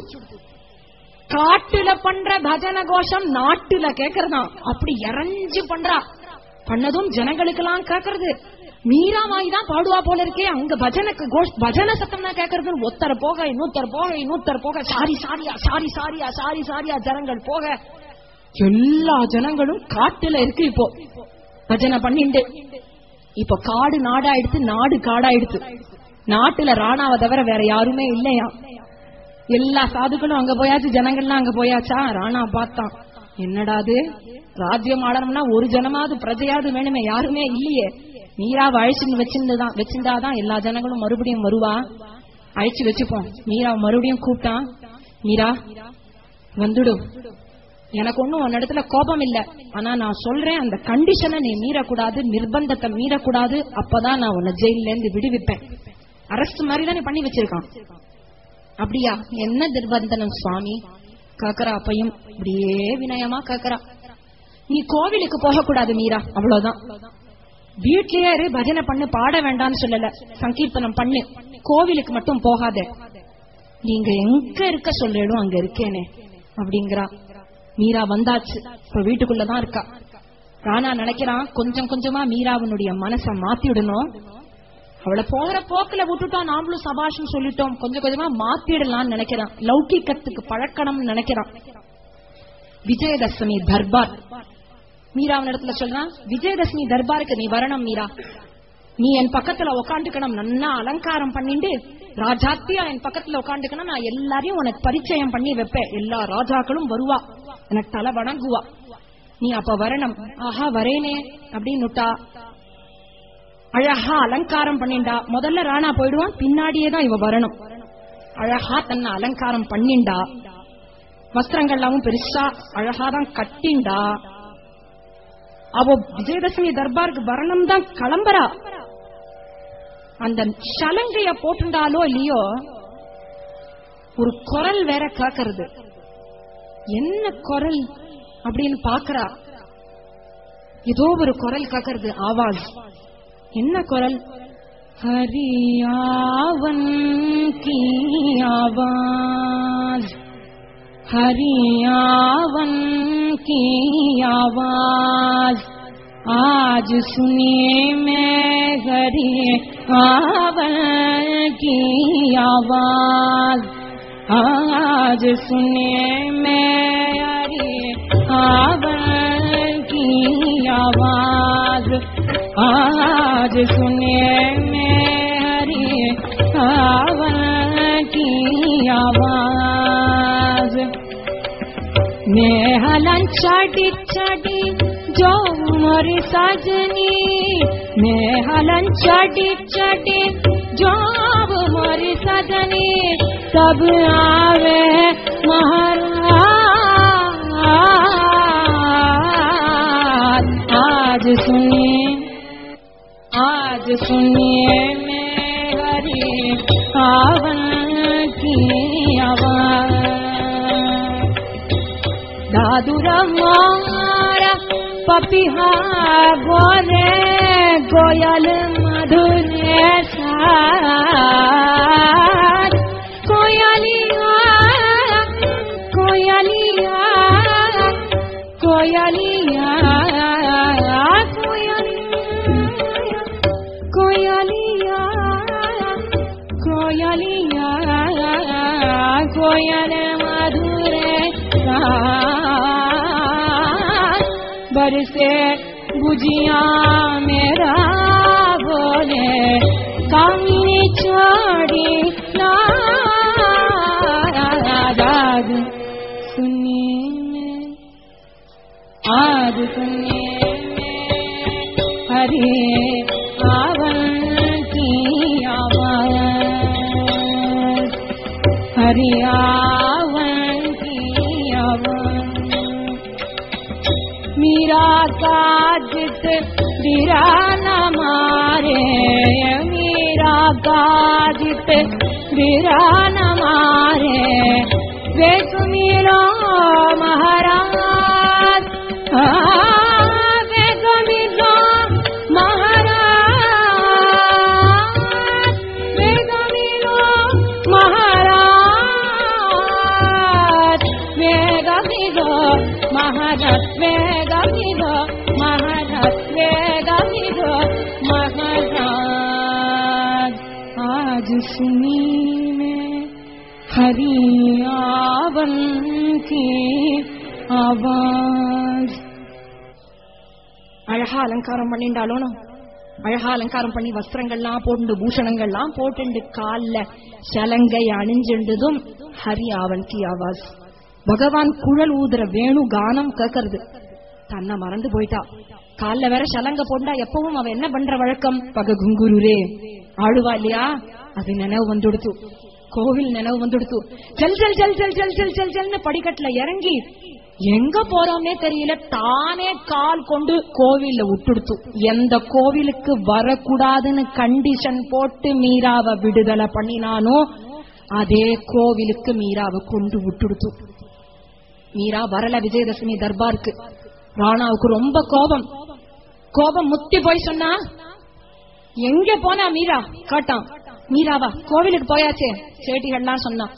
Speaker 1: காட்டுல பண்ற பஜன கோஷம் நாட்டுல கேக்குறதாம் அப்படி இறஞ்சு பண்றா பண்ணதும் ஜனங்களுக்கெல்லாம் கேக்குறது மீராமாய் தான் பாடுவா போல இருக்கே அங்க பஜனைக்கு கோஷ் பஜனை சத்தம் தான் கேக்குறதுன்னு ஒத்தர போக இன்னொருத்தர் போக இன்னொருத்தர் போக சாரி சாரியா சாரி சாரியா சாரி சாரியா ஜனங்கள் போக எல்லா ஜனங்களும் காட்டுல இருக்கு இப்போ பஜனை பண்ணிண்டு இப்ப காடு நாடாயிடுத்து நாடு காடாயிடுத்து நாட்டுல ராணாவை தவிர வேற யாருமே இல்லையா எல்லா சாதுக்களும் அங்க போயாச்சு ஜனங்கள்லாம் அங்க போயாச்சா ராணா பார்த்தான் என்னடாது ராஜ்யம் ஆடணும்னா ஒரு ஜனமாவது பிரஜையாவது வேணுமே யாருமே இல்லையே மீராவை அழிச்சுன்னு வச்சிருந்துதான் வச்சிருந்தாதான் எல்லா ஜனங்களும் மறுபடியும் வருவா அழிச்சு வச்சுப்போம் மீரா மறுபடியும் கூப்பிட்டான் மீரா வந்துடும் எனக்கு ஒண்ணும் உன் இடத்துல கோபம் இல்ல ஆனா நான் சொல்றேன் அந்த கண்டிஷனை நீ மீறக்கூடாது நிர்பந்தத்தை மீறக்கூடாது அப்பதான் நான் உன்னை ஜெயில இருந்து விடுவிப்பேன் அரெஸ்ட் மாதிரி தான் நீ பண்ணி வச்சிருக்கான் அப்படியா என்ன நிர்பந்தனம் சுவாமி கேக்குறா அப்பையும் இப்படியே வினயமா கேக்குறா நீ கோவிலுக்கு போக கூடாது மீரா அவ்வளவுதான் வீட்லயே இரு பஜனை பண்ணு பாட வேண்டாம்னு சொல்லல சங்கீர்த்தனம் பண்ணு கோவிலுக்கு மட்டும் போகாத நீங்க எங்க இருக்க சொல்லிடும் அங்க இருக்கேனே அப்படிங்கிறா மீரா வந்தாச்சு இப்ப வீட்டுக்குள்ளதான் இருக்கா ராணா நினைக்கிறான் கொஞ்சம் கொஞ்சமா மீராவனுடைய மனச மாத்திடணும் அவளை போகிற போக்குல விட்டுட்டோம் நாமளும் சபாஷம் சொல்லிட்டோம் கொஞ்சம் கொஞ்சமா மாத்திடலாம்னு நினைக்கிறான் லௌகிக்கத்துக்கு பழக்கணும்னு நினைக்கிறான் விஜயதசமி தர்பார் மீரா அவன் இடத்துல சொல்றான் விஜயதசமி தர்பாருக்கு நீ வரணும் மீரா நீ என் பக்கத்துல உக்காந்துக்கணும் நன்னா அலங்காரம் பண்ணிட்டு ராஜாத்தியா என் பக்கத்துல உக்காந்துக்கணும் நான் எல்லாரையும் உனக்கு பரிச்சயம் பண்ணி வைப்பேன் எல்லா ராஜாக்களும் வருவா எனக்கு தலை வணங்குவா நீ அப்ப வரணும் ஆஹா வரேனே அப்படின்னுட்டா அழகா அலங்காரம் பண்ணிண்டா முதல்ல ராணா போயிடுவான் பின்னாடியே தான் இவ வரணும் அழகா தன்னை அலங்காரம் பண்ணிண்டா வஸ்திரங்கள்லாம் பெருசா அழகா தான் கட்டிண்டா அவ விஜயதசமி தர்பாருக்கு வரணும் தான் கிளம்புறா அந்த சலங்கைய போட்டுண்டாலோ இல்லையோ ஒரு குரல் வேற கேக்குறது என்ன குரல் அப்படின்னு பாக்குறா ஏதோ ஒரு குரல் கேக்குறது ஆவாஸ் என்ன குரல் ஹரியாவன் கி ஆவாஸ் हरियावन की आवाज आज सुनिए मैं हरियावन की आवाज आज सुनिए मैं हरियावन की आवाज आज सुनिए मैं हरियावन की आवाज नेहलन चढ़ी चढ़ी जो मोरी सजनी नेहलन चढ़ी चढ़ी जो मोरी सजनी तब आवे महाराज आज सुनिए आज सुनिए मेरी आवन की आवाज दादुर मारा पपिहा बोले गोयल मधुरे साथ कोयलिया कोयलिया कोयलिया कोयलिया कोयलिया कोयल मधुरे बरसे बुझिया मेरा बोले कामिनी छोड़ी नाराज सुनिए मैं आज सुनिए मैं हरे आवन की आवाज हरियावन की आवाज मीरा काजित बिरा न मारे मीरा काजित बिरा न मारे वे सुमीरो महाराज वे सुमीरो महाराज वे सुमीरो महाराज वे गमिरो महाराज वे गमिरो महाराज वे गमिरो महाराज आज सुनी में हरियावन की आवाज அழகா அலங்காரம் பண்ணிண்டாலும் அழகா அலங்காரம் பண்ணி வஸ்திரங்கள்லாம் போட்டு பூஷணங்கள்லாம் போட்டுண்டு கால்ல சலங்கை அணிஞ்சுண்டதும் ஹரி ஆவன் கி ஆவாஸ் பகவான் குழல் ஊதுற வேணு கானம் கேக்குறது தன்னை மறந்து போயிட்டா கால்ல வேற சலங்க போண்டா எப்பவும் அவ என்ன பண்ற வழக்கம் பக குங்குருரே ஆழுவா இல்லையா அது நினைவு வந்துடுத்து கோவில் நினைவு வந்துடுத்து ஜல் ஜல் ஜல் ஜல் ஜல் ஜல் ஜல் ஜல்னு படிக்கட்டுல இறங்கி எங்க போறோம்னே தெரியல தானே கால் கொண்டு கோவில்ல விட்டுடுத்து எந்த கோவிலுக்கு வரக்கூடாதுன்னு கண்டிஷன் போட்டு மீராவை விடுதலை பண்ணினானோ அதே கோவிலுக்கு மீராவை கொண்டு விட்டுடுத்து மீரா வரல விஜயதசமி தர்பாருக்கு ராணாவுக்கு ரொம்ப கோபம் கோபம் முத்தி போய் சொன்னா எங்க போனா மீரா காட்டான் மீராவா கோவிலுக்கு போயாச்சே சேட்டிகள்லாம் சொன்னான்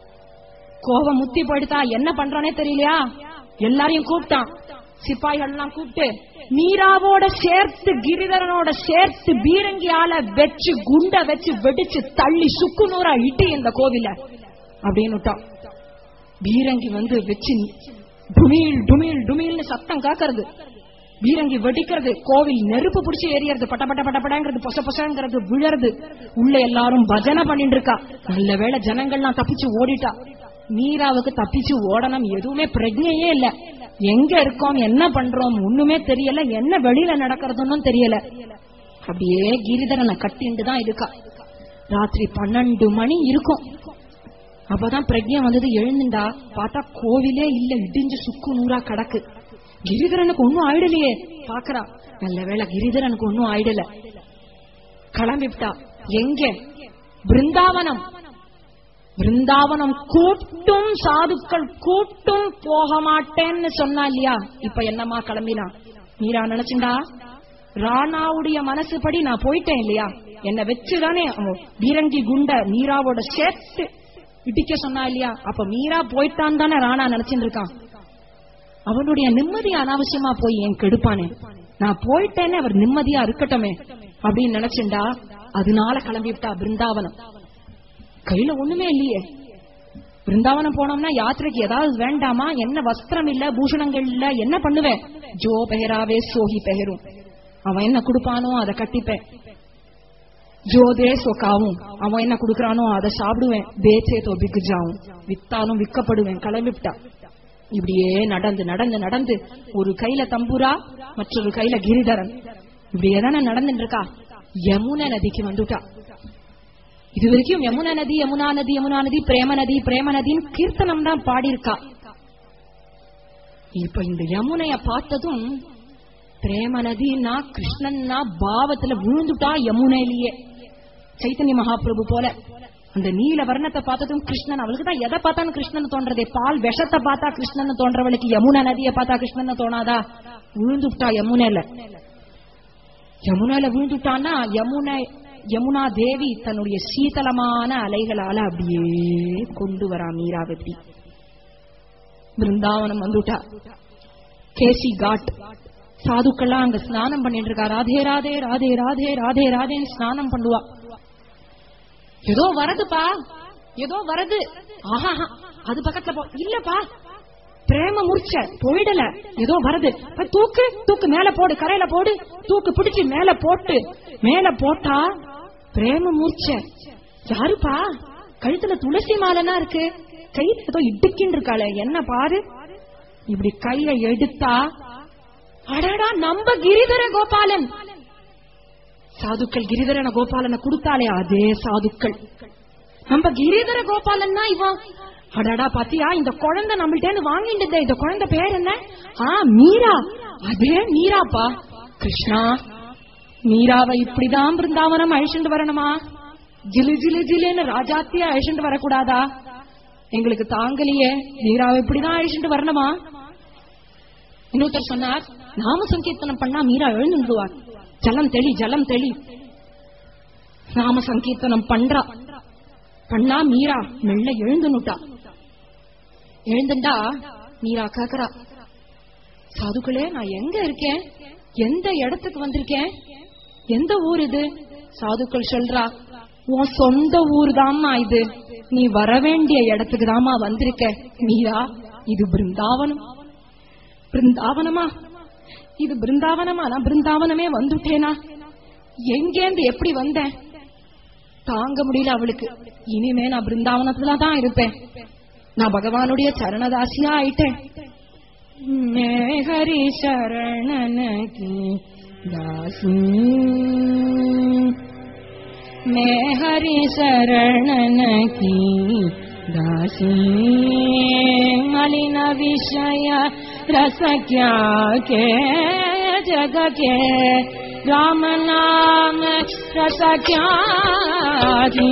Speaker 1: கோபம் முத்தி போயிடுதா என்ன பண்றானே தெரியலையா எல்லாரையும் கூப்பிட்டான் சிப்பாய்கள்லாம் கூப்பிட்டு மீராவோட சேர்த்து கிரிதரனோட சேர்த்து பீரங்கியால வச்சு குண்ட வச்சு வெடிச்சு தள்ளி சுக்கு நூறா இட்டு இந்த கோவில அப்படின்னு விட்டான் பீரங்கி வந்து வச்சு டுமீல் டுமீல் டுமீல்னு சத்தம் காக்கிறது பீரங்கி வெடிக்கிறது கோவில் நெருப்பு பிடிச்சி எரியறது பட்ட பட்ட பட்ட படங்கிறது பொச பொசங்கிறது விழறது உள்ள எல்லாரும் பஜனை பண்ணிட்டு இருக்கா நல்ல வேளை ஜனங்கள்லாம் தப்பிச்சு ஓடிட்டா மீராவுக்கு தப்பிச்சு ஓடணும் எதுவுமே பிரஜையே இல்ல எங்க இருக்கோம் என்ன பண்றோம் ஒண்ணுமே தெரியல என்ன வெளியில நடக்கிறதுன்னு தெரியல அப்படியே கிரிதரனை கட்டிண்டு தான் இருக்கா ராத்திரி பன்னெண்டு மணி இருக்கும் அப்பதான் பிரக்யா வந்தது எழுந்துண்டா பார்த்தா கோவிலே இல்ல இடிஞ்சு சுக்கு நூறா கிடக்கு கிரிதரனுக்கு ஒன்னும் ஆயிடலையே பாக்குறா நல்ல வேளை கிரிதரனுக்கு ஒன்னும் ஆயிடல கிளம்பிவிட்டா எங்க பிருந்தாவனம் பிருந்தாவனம் கூட்டும் சாதுக்கள் கூட்டும் போக மாட்டேன்னு சொன்னா இல்லையா இப்ப என்னமா கிளம்பினா மீரா நினைச்சுண்டா ராணாவுடைய மனசுபடி நான் போயிட்டேன் இல்லையா என்ன வச்சுதானே அவன் பீரங்கி குண்ட மீராவோட சேர்த்து இடிக்க சொன்னா இல்லையா அப்ப மீரா போயிட்டான் தானே ராணா நினைச்சுட்டு இருக்கான் அவனுடைய நிம்மதி அனாவசியமா போய் என் கெடுப்பானே நான் போயிட்டேன்னு அவர் நிம்மதியா இருக்கட்டுமே அப்படின்னு நினைச்சுண்டா அதனால கிளம்பிவிட்டா பிருந்தாவனம் கையில ஒண்ணுமே இல்லையே பிருந்தாவனம் போனோம்னா யாத்திரைக்கு ஏதாவது வேண்டாமா என்ன வஸ்திரம் இல்ல பூஷணங்கள் இல்ல என்ன பண்ணுவேன் ஜோ பெஹராவே சோஹி பெஹரும் அவன் என்ன கொடுப்பானோ அதை கட்டிப்பேன் ஜோதே சொக்காவும் அவன் என்ன கொடுக்கறானோ அதை சாப்பிடுவேன் பேச்சே தோ பிகுஜாவும் வித்தாலும் விற்கப்படுவேன் கிளம்பிவிட்டா இப்படியே நடந்து நடந்து நடந்து ஒரு கையில தம்புரா மற்றொரு கையில கிரிதரன் இப்படியே தானே நடந்துட்டு இருக்கா யமுனை நதிக்கு வந்துட்டா இது வரைக்கும் யமுனா நதி யமுனா நதி யமுனா நதி பிரேம நதி பிரேம நதின்னு கீர்த்தனம் தான் பாடியிருக்கா இப்ப இந்த யமுனைய பார்த்ததும் பிரேம நதினா கிருஷ்ணன்னா பாவத்துல விழுந்துட்டா யமுனையிலேயே சைத்தன்ய மகாபிரபு போல அந்த நீல வர்ணத்தை பார்த்ததும் கிருஷ்ணன் அவளுக்கு தான் எதை பார்த்தாலும் கிருஷ்ணன் தோன்றதே பால் விஷத்தை பார்த்தா கிருஷ்ணன் தோன்றவளுக்கு யமுனா நதியை பார்த்தா கிருஷ்ணன் தோணாதா விழுந்துட்டா யமுனையில யமுனையில விழுந்துட்டான்னா யமுனை யமுனா தேவி தன்னுடைய சீதளமான அலைகளால அப்படியே கொண்டு வரா மீராவதி பிருந்தாவனம் வந்துட்டா கேசி காட் சாதுக்கள்லாம் அங்க ஸ்நானம் பண்ணிட்டு இருக்கா ராதே ராதே ராதே ராதே ராதே ராதேன்னு ஸ்நானம் பண்ணுவா ஏதோ வரதுப்பா ஏதோ வரது ஆஹா அது பக்கத்துல போ இல்லப்பா பிரேம முடிச்ச போயிடல ஏதோ வருது போய் தூக்கு தூக்கு மேல போடு கரையில போடு தூக்கு பிடிச்சு மேல போட்டு மேல போட்டா பிரேம மூர்ச்ச யாருப்பா கழுத்துல துளசி மாலைனா இருக்கு கையில ஏதோ இடுக்கின்னு இருக்காளே என்ன பாரு இப்படி கைய எடுத்தா அடடா நம்ம கிரிதர கோபாலன் சாதுக்கள் கிரிதரன கோபாலனை கொடுத்தாலே அதே சாதுக்கள் நம்ம கிரிதர கோபாலன்னா இவன் அடடா பாத்தியா இந்த குழந்தை நம்மள்ட்ட வாங்கிட்டு இந்த குழந்தை பேர் என்ன ஆ மீரா அதே மீராப்பா கிருஷ்ணா மீராவை இப்படிதான் பிருந்தாவனம் அழிச்சுட்டு வரணுமா ஜிலு ஜிலு ஜிலுன்னு ராஜாத்தியா அழிச்சுட்டு வரக்கூடாதா எங்களுக்கு தாங்கலையே மீராவை இப்படிதான் அழிச்சுட்டு வரணுமா இன்னொருத்தர் சொன்னார் நாம சங்கீர்த்தனம் பண்ணா மீரா எழுந்துடுவார் ஜலம் தெளி ஜலம் தெளி நாம சங்கீர்த்தனம் பண்றா பண்ணா மீரா மெல்ல எழுந்துனுட்டா எழுந்துண்டா மீரா கேக்குறா சாதுக்களே நான் எங்க இருக்கேன் எந்த இடத்துக்கு வந்திருக்கேன் எந்த ஊர் இது சாதுக்கள் சொல்றா உன் சொந்த ஊர் தாம்மா இது நீ வர வேண்டிய இடத்துக்கு தாமா வந்திருக்க மீரா இது பிருந்தாவனம் பிருந்தாவனமா இது பிருந்தாவனமா நான் பிருந்தாவனமே வந்துட்டேனா எங்கேந்து எப்படி வந்தேன் தாங்க முடியல அவளுக்கு இனிமே நான் பிருந்தாவனத்துல தான் இருப்பேன் நான் பகவானுடைய சரணதாசியா ஆயிட்டேன் मैं हरि शरण की दासी मैं हरि शरणन की दासी मलिन विषय रस क्या के जग के राम नाम रस क्या की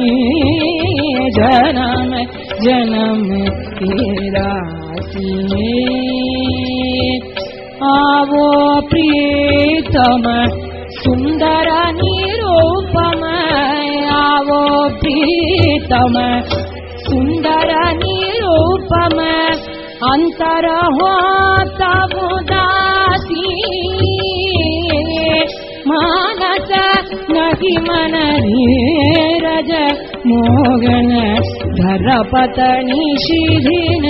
Speaker 1: जन्म जन्म की राशि आवो प्रीतम सुन्दर निरूपम आवो प्रीतम सुन्दर निरूपम अन्तर हो तब दासी मानस नहि मन नीरज मोगन धर पतनी शिधिन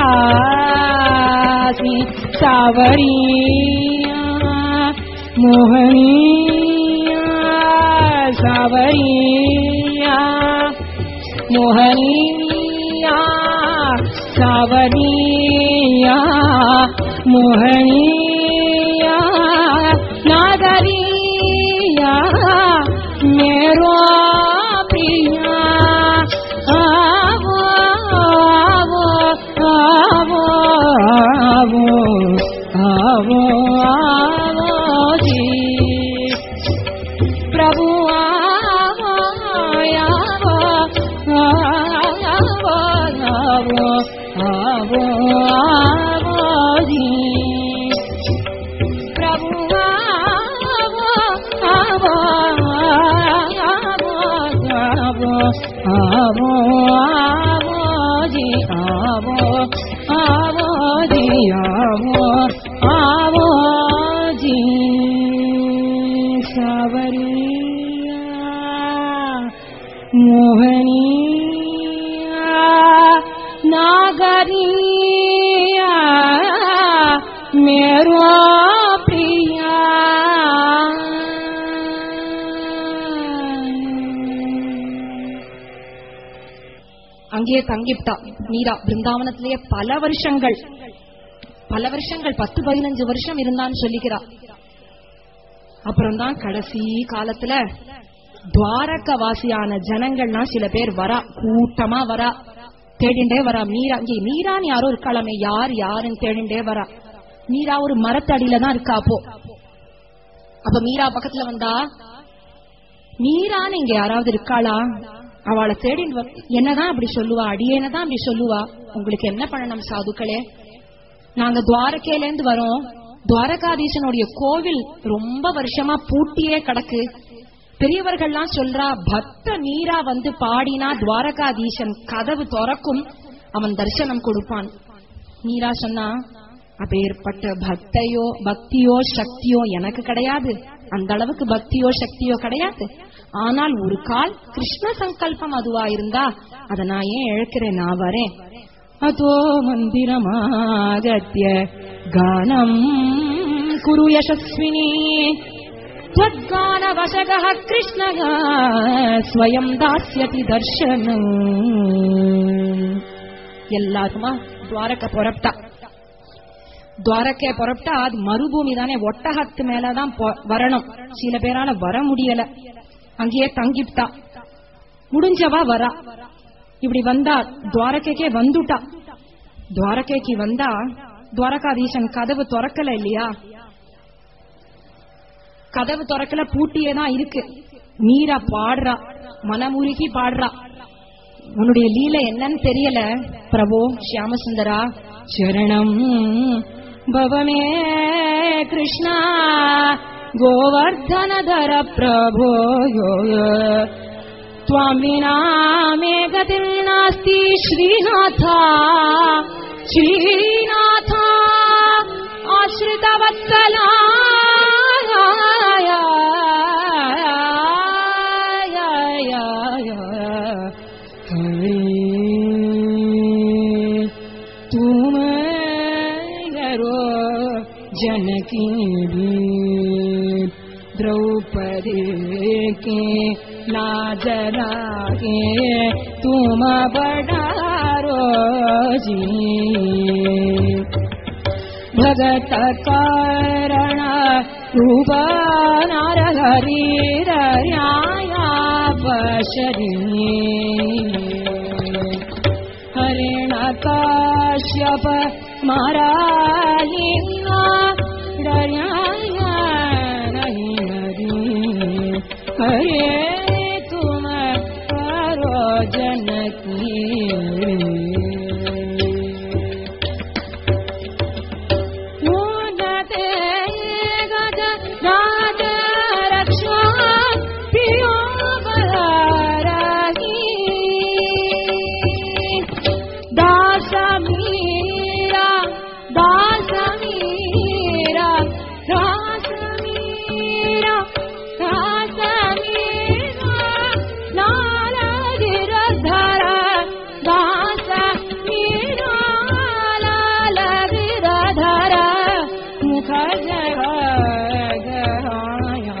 Speaker 1: राशि सावरिया मोहनिया सावरिया मोहनिया सावरिया मोहनिया नागरिया मेरो प्रिया आवो आवो आवो आवो आवो आवो जी प्रभु आवो आवो आवो आवो आवो आवो जी प्रभु आवो आवो आवो आवो आवो जी आवो आवो जी आवो आवो जी सावरिया मोहनिया नागरिया मेरो प्रिया அங்கேயே தங்கிவிட்டா மீரா பிருந்தாவனத்திலேயே பல வருஷங்கள் பல வருஷங்கள் பத்து பதினஞ்சு வருஷம் இருந்தான்னு சொல்லிக்கிறா அப்புறம் தான் கடைசி காலத்துல துவாரக வாசியான ஜனங்கள்லாம் சில பேர் வரா கூட்டமா வரா தேடிண்டே வரா மீரா இங்கே மீரான்னு யாரோ இருக்காளாமே யார் யாருன்னு தேடிண்டே வரா மீரா ஒரு மரத்தடியில தான் இருக்கா அப்போ அப்ப மீரா பக்கத்துல வந்தா மீரான்னு இங்க யாராவது இருக்காளா அவளை தேடி என்னதான் அப்படி சொல்லுவா அடியேன தான் அப்படி சொல்லுவா உங்களுக்கு என்ன பண்ணணும் சாதுக்களே நாங்க துவாரகையில இருந்து வரோம் துவாரகாதீசனுடைய கோவில் ரொம்ப வருஷமா பூட்டியே கிடக்கு பெரியவர்கள்லாம் சொல்றா பக்த மீரா வந்து பாடினா துவாரகாதீசன் கதவு திறக்கும் அவன் தரிசனம் கொடுப்பான் மீரா சொன்னா அப்பேற்பட்ட பக்தையோ பக்தியோ சக்தியோ எனக்கு கிடையாது அந்த அளவுக்கு பக்தியோ சக்தியோ கிடையாது ஆனால் ஒரு கால் கிருஷ்ண சங்கல்பம் அதுவா இருந்தா அத நான் ஏன் இழக்கிறேன் நான் வரேன் அதோ மந்திரமாகத்ய கானம் குரு யசஸ்வினி त्वद्गानवशगः कृष्णः स्वयं दास्यति தர்ஷனம் எல்லாருமா துவாரக புறப்பட்டா துவாரக்கை புறப்பட்டா அது மறுபூமி தானே ஒட்டகத்து மேலதான் பொ- வரணும் சில பேரால வர முடியல அங்கேயே தங்கிவிட்டா முடிஞ்சவா வரா இப்படி வந்தா துவாரகைக்கே வந்துட்டா துவாரகைக்கு வந்தா துவாரகாதீசன் கதவு திறக்கல இல்லையா கதவு திறக்கல பூட்டியே தான் இருக்கு மீரா பாடுறா மனமுருகி பாடுறா உன்னுடைய லீலை என்னன்னு தெரியல பிரபு ஷியாமசுந்தரா சரணம் பவமே கிருஷ்ணா கோவர்தனதர பிரபோ त्वां विना मे गतिर्नास्ति श्रीनाथ श्रीनाथ आश्रितवत्सला तुम करो जनकी भी द्रौपदी के लाज लागे तुम बड़ारो जी भगत कारण रूप नर हरि दयाया शरी हरिण काश्यप माराहिना डर्या नहीं हरी हरे तुम करो जनकी उन्नते गज राज रक्षा प्रियो बलराही दास मीरा दास मीरा दास मीरा दास मीरा लाल गिरधर दास मीरा लाल गिरधर मुख जय गराया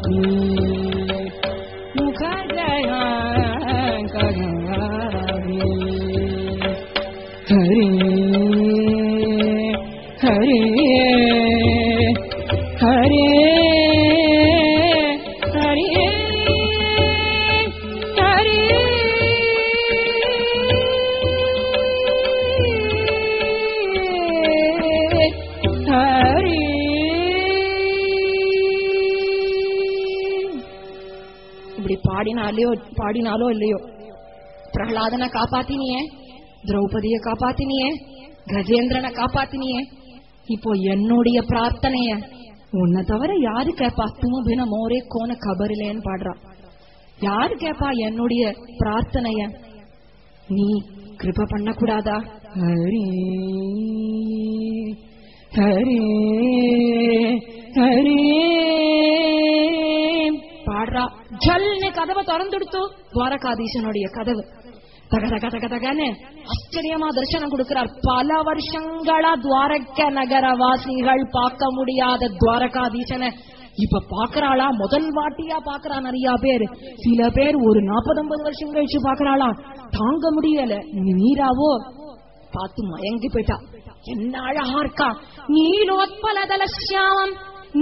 Speaker 1: मुख जय गराया हरे हरे हरे हरे हरे हरे இப்படி பாடினாலே பாடினாலோ இல்லையோ பிரகலாதனை காப்பாத்தினியே திரௌபதிய காப்பாத்தினியே கஜேந்திரனை காப்பாத்தினியே இப்போ என்னுடைய பிரார்த்தனைய உன்னை தவிர யாரு கேப்பா தும பின மோரே கோன கபரிலேன்னு பாடுறா யாரு கேப்பா என்னுடைய பிரார்த்தனைய நீ கிருப பண்ணக்கூடாதா ஹரி ஹரி ஹரி பாடுறா ஜல்னு கதவை திறந்துடுத்து துவாரகாதீசனுடைய கதவு தக தக தக தகன்னு ஆச்சரியமா தரிசனம் கொடுக்கிறார் பல வருஷங்களா துவாரக நகரவாசிகள் பார்க்க முடியாத துவாரகாதீசனை இப்ப பாக்குறாளா முதல் வாட்டியா பாக்குறா நிறைய பேர் சில பேர் ஒரு நாற்பது ஐம்பது வருஷம் கழிச்சு பாக்குறாளா தாங்க முடியல மீராவோ பார்த்து மயங்கி போயிட்டா என்ன அழகா இருக்கா நீலோத்பலதலசியாமம்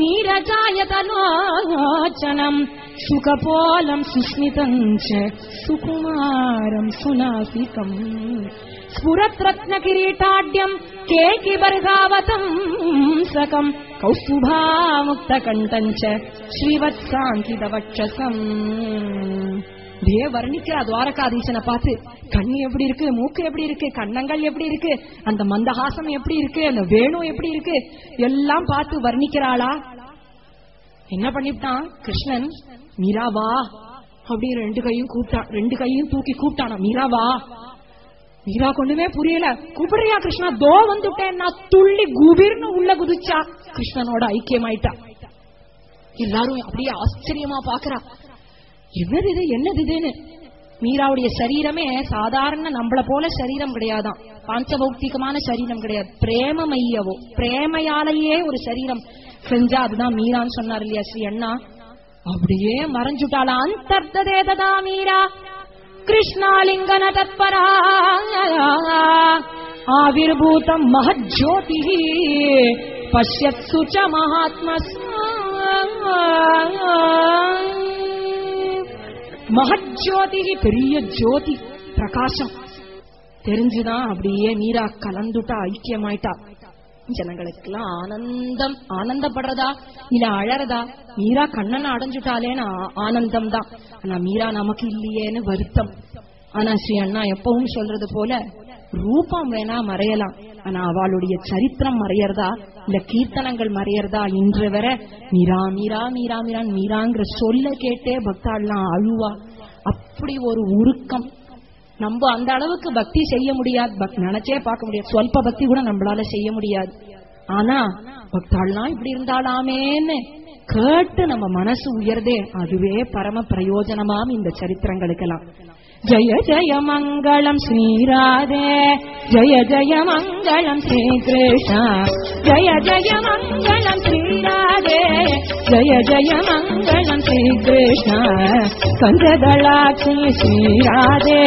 Speaker 1: நீரஜாயதலோச்சனம் சுகபோலம் சுஸ்மிதம் ச சுகுமாரம் சுனாசிகம் ஸ்புரத்ரத்ன கிரீட்டாட்யம் கேகிபர்காவதம் சகம் கௌஸ்துபாமுக்த கண்டஞ்ச ஸ்ரீவத்சாங்கிதவட்சசம் இதே வர்ணிக்கிறா துவாரகாதீசனை பார்த்து கண்ணு எப்படி இருக்கு மூக்கு எப்படி இருக்கு கண்ணங்கள் எப்படி இருக்கு அந்த மந்தஹாசம் எப்படி இருக்கு அந்த வேணு எப்படி இருக்கு எல்லாம் பார்த்து வர்ணிக்கிறாளா என்ன பண்ணிவிட்டான் கிருஷ்ணன் மீரா வா அப்படி ரெண்டு கையும் கூப்பிட்டான் ரெண்டு கையும் தூக்கி கூப்பிட்டானா மீரா வா மீரா கொண்டுமே புரியல கூப்பிடுறியா கிருஷ்ணா தோ வந்துட்டேன் நான் துள்ளி குபீர்னு உள்ள குதிச்சா கிருஷ்ணனோட ஐக்கியமாயிட்டா எல்லாரும் அப்படியே ஆச்சரியமா பாக்குறா என்னது இது என்னது இதுன்னு மீராவுடைய சரீரமே சாதாரண நம்மள போல சரீரம் கிடையாதாம் பாஞ்சபௌக்திகமான சரீரம் கிடையாது பிரேமமையவோ பிரேமையாலேயே ஒரு சரீரம் செஞ்சா அதுதான் மீரான்னு சொன்னார் இல்லையா ஸ்ரீ அண்ணா அப்படியே மறைஞ்சுட்டாளா அந்தர்த்ததே ததா மீரா கிருஷ்ணாலிங்கன தத்பரா ஆவிர்பூதம் மகஜோதி பஷ்யத்சு ச மகாத்மஸ் மகஜோதி பெரிய ஜோதி பிரகாசம் தெரிஞ்சுதான் அப்படியே மீரா கலந்துட்டா ஐக்கியமாயிட்டா ஜனங்களுக்கெல்லாம் ஆனந்தம் ஆனந்தப்படுறதா இல்ல அழறதா மீரா கண்ணனை அடைஞ்சுட்டாலேன்னு ஆ- ஆனந்தம் தான் ஆனா மீரா நமக்கு இல்லையேன்னு வருத்தம் ஆனா ஸ்ரீ அண்ணா எப்பவும் சொல்றது போல ரூபம் வேணா மறையலாம் ஆனா அவளுடைய சரித்திரம் மறையறதா இல்ல கீர்த்தனங்கள் மறையறதா இன்று வர மீரா மீரா மீரா மீரான் மீராங்கிற சொல்ல கேட்டே பக்தாள்லாம் அழுவா அப்படி ஒரு உருக்கம் நம்ம அந்த அளவுக்கு பக்தி செய்ய முடியாது பக்- நினைச்சே பார்க்க முடியாது சொல்ப பக்தி கூட நம்மளால செய்ய முடியாது ஆனா பக்தாள்லாம் இப்படி இருந்தாலாமேன்னு கேட்டு நம்ம மனசு உயர்தே அதுவே பரம பிரயோஜனமாம் இந்த சரித்திரங்களுக்கெல்லாம் ஜய ஜய மங்களம் ஸ்ரீராதே ஜய ஜய மங்களம் ஸ்ரீ கிருஷ்ணா ஜய ஜய மங்களம் ஸ்ரீராதே ஜய ஜய மங்களம் ஸ்ரீ கிருஷ்ணா கஞ்சதளாட்சி ஸ்ரீராதே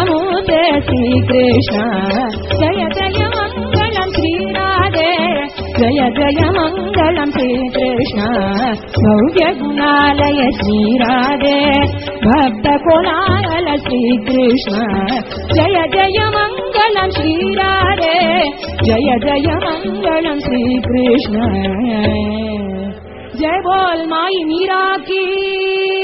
Speaker 1: காருண்யமூதே ஸ்ரீ கிருஷ்ணா ஜய ஜய மங்களம் ஸ்ரீராதே जय जय मङ्गलम् श्रीकृष्ण भव्यगुणालय श्रीराधे भक्तकोलाहल श्रीकृष्ण जय जय मङ्गलम् श्रीराधे जय जय मङ्गलम् श्रीकृष्ण जय बोल माई मीरा की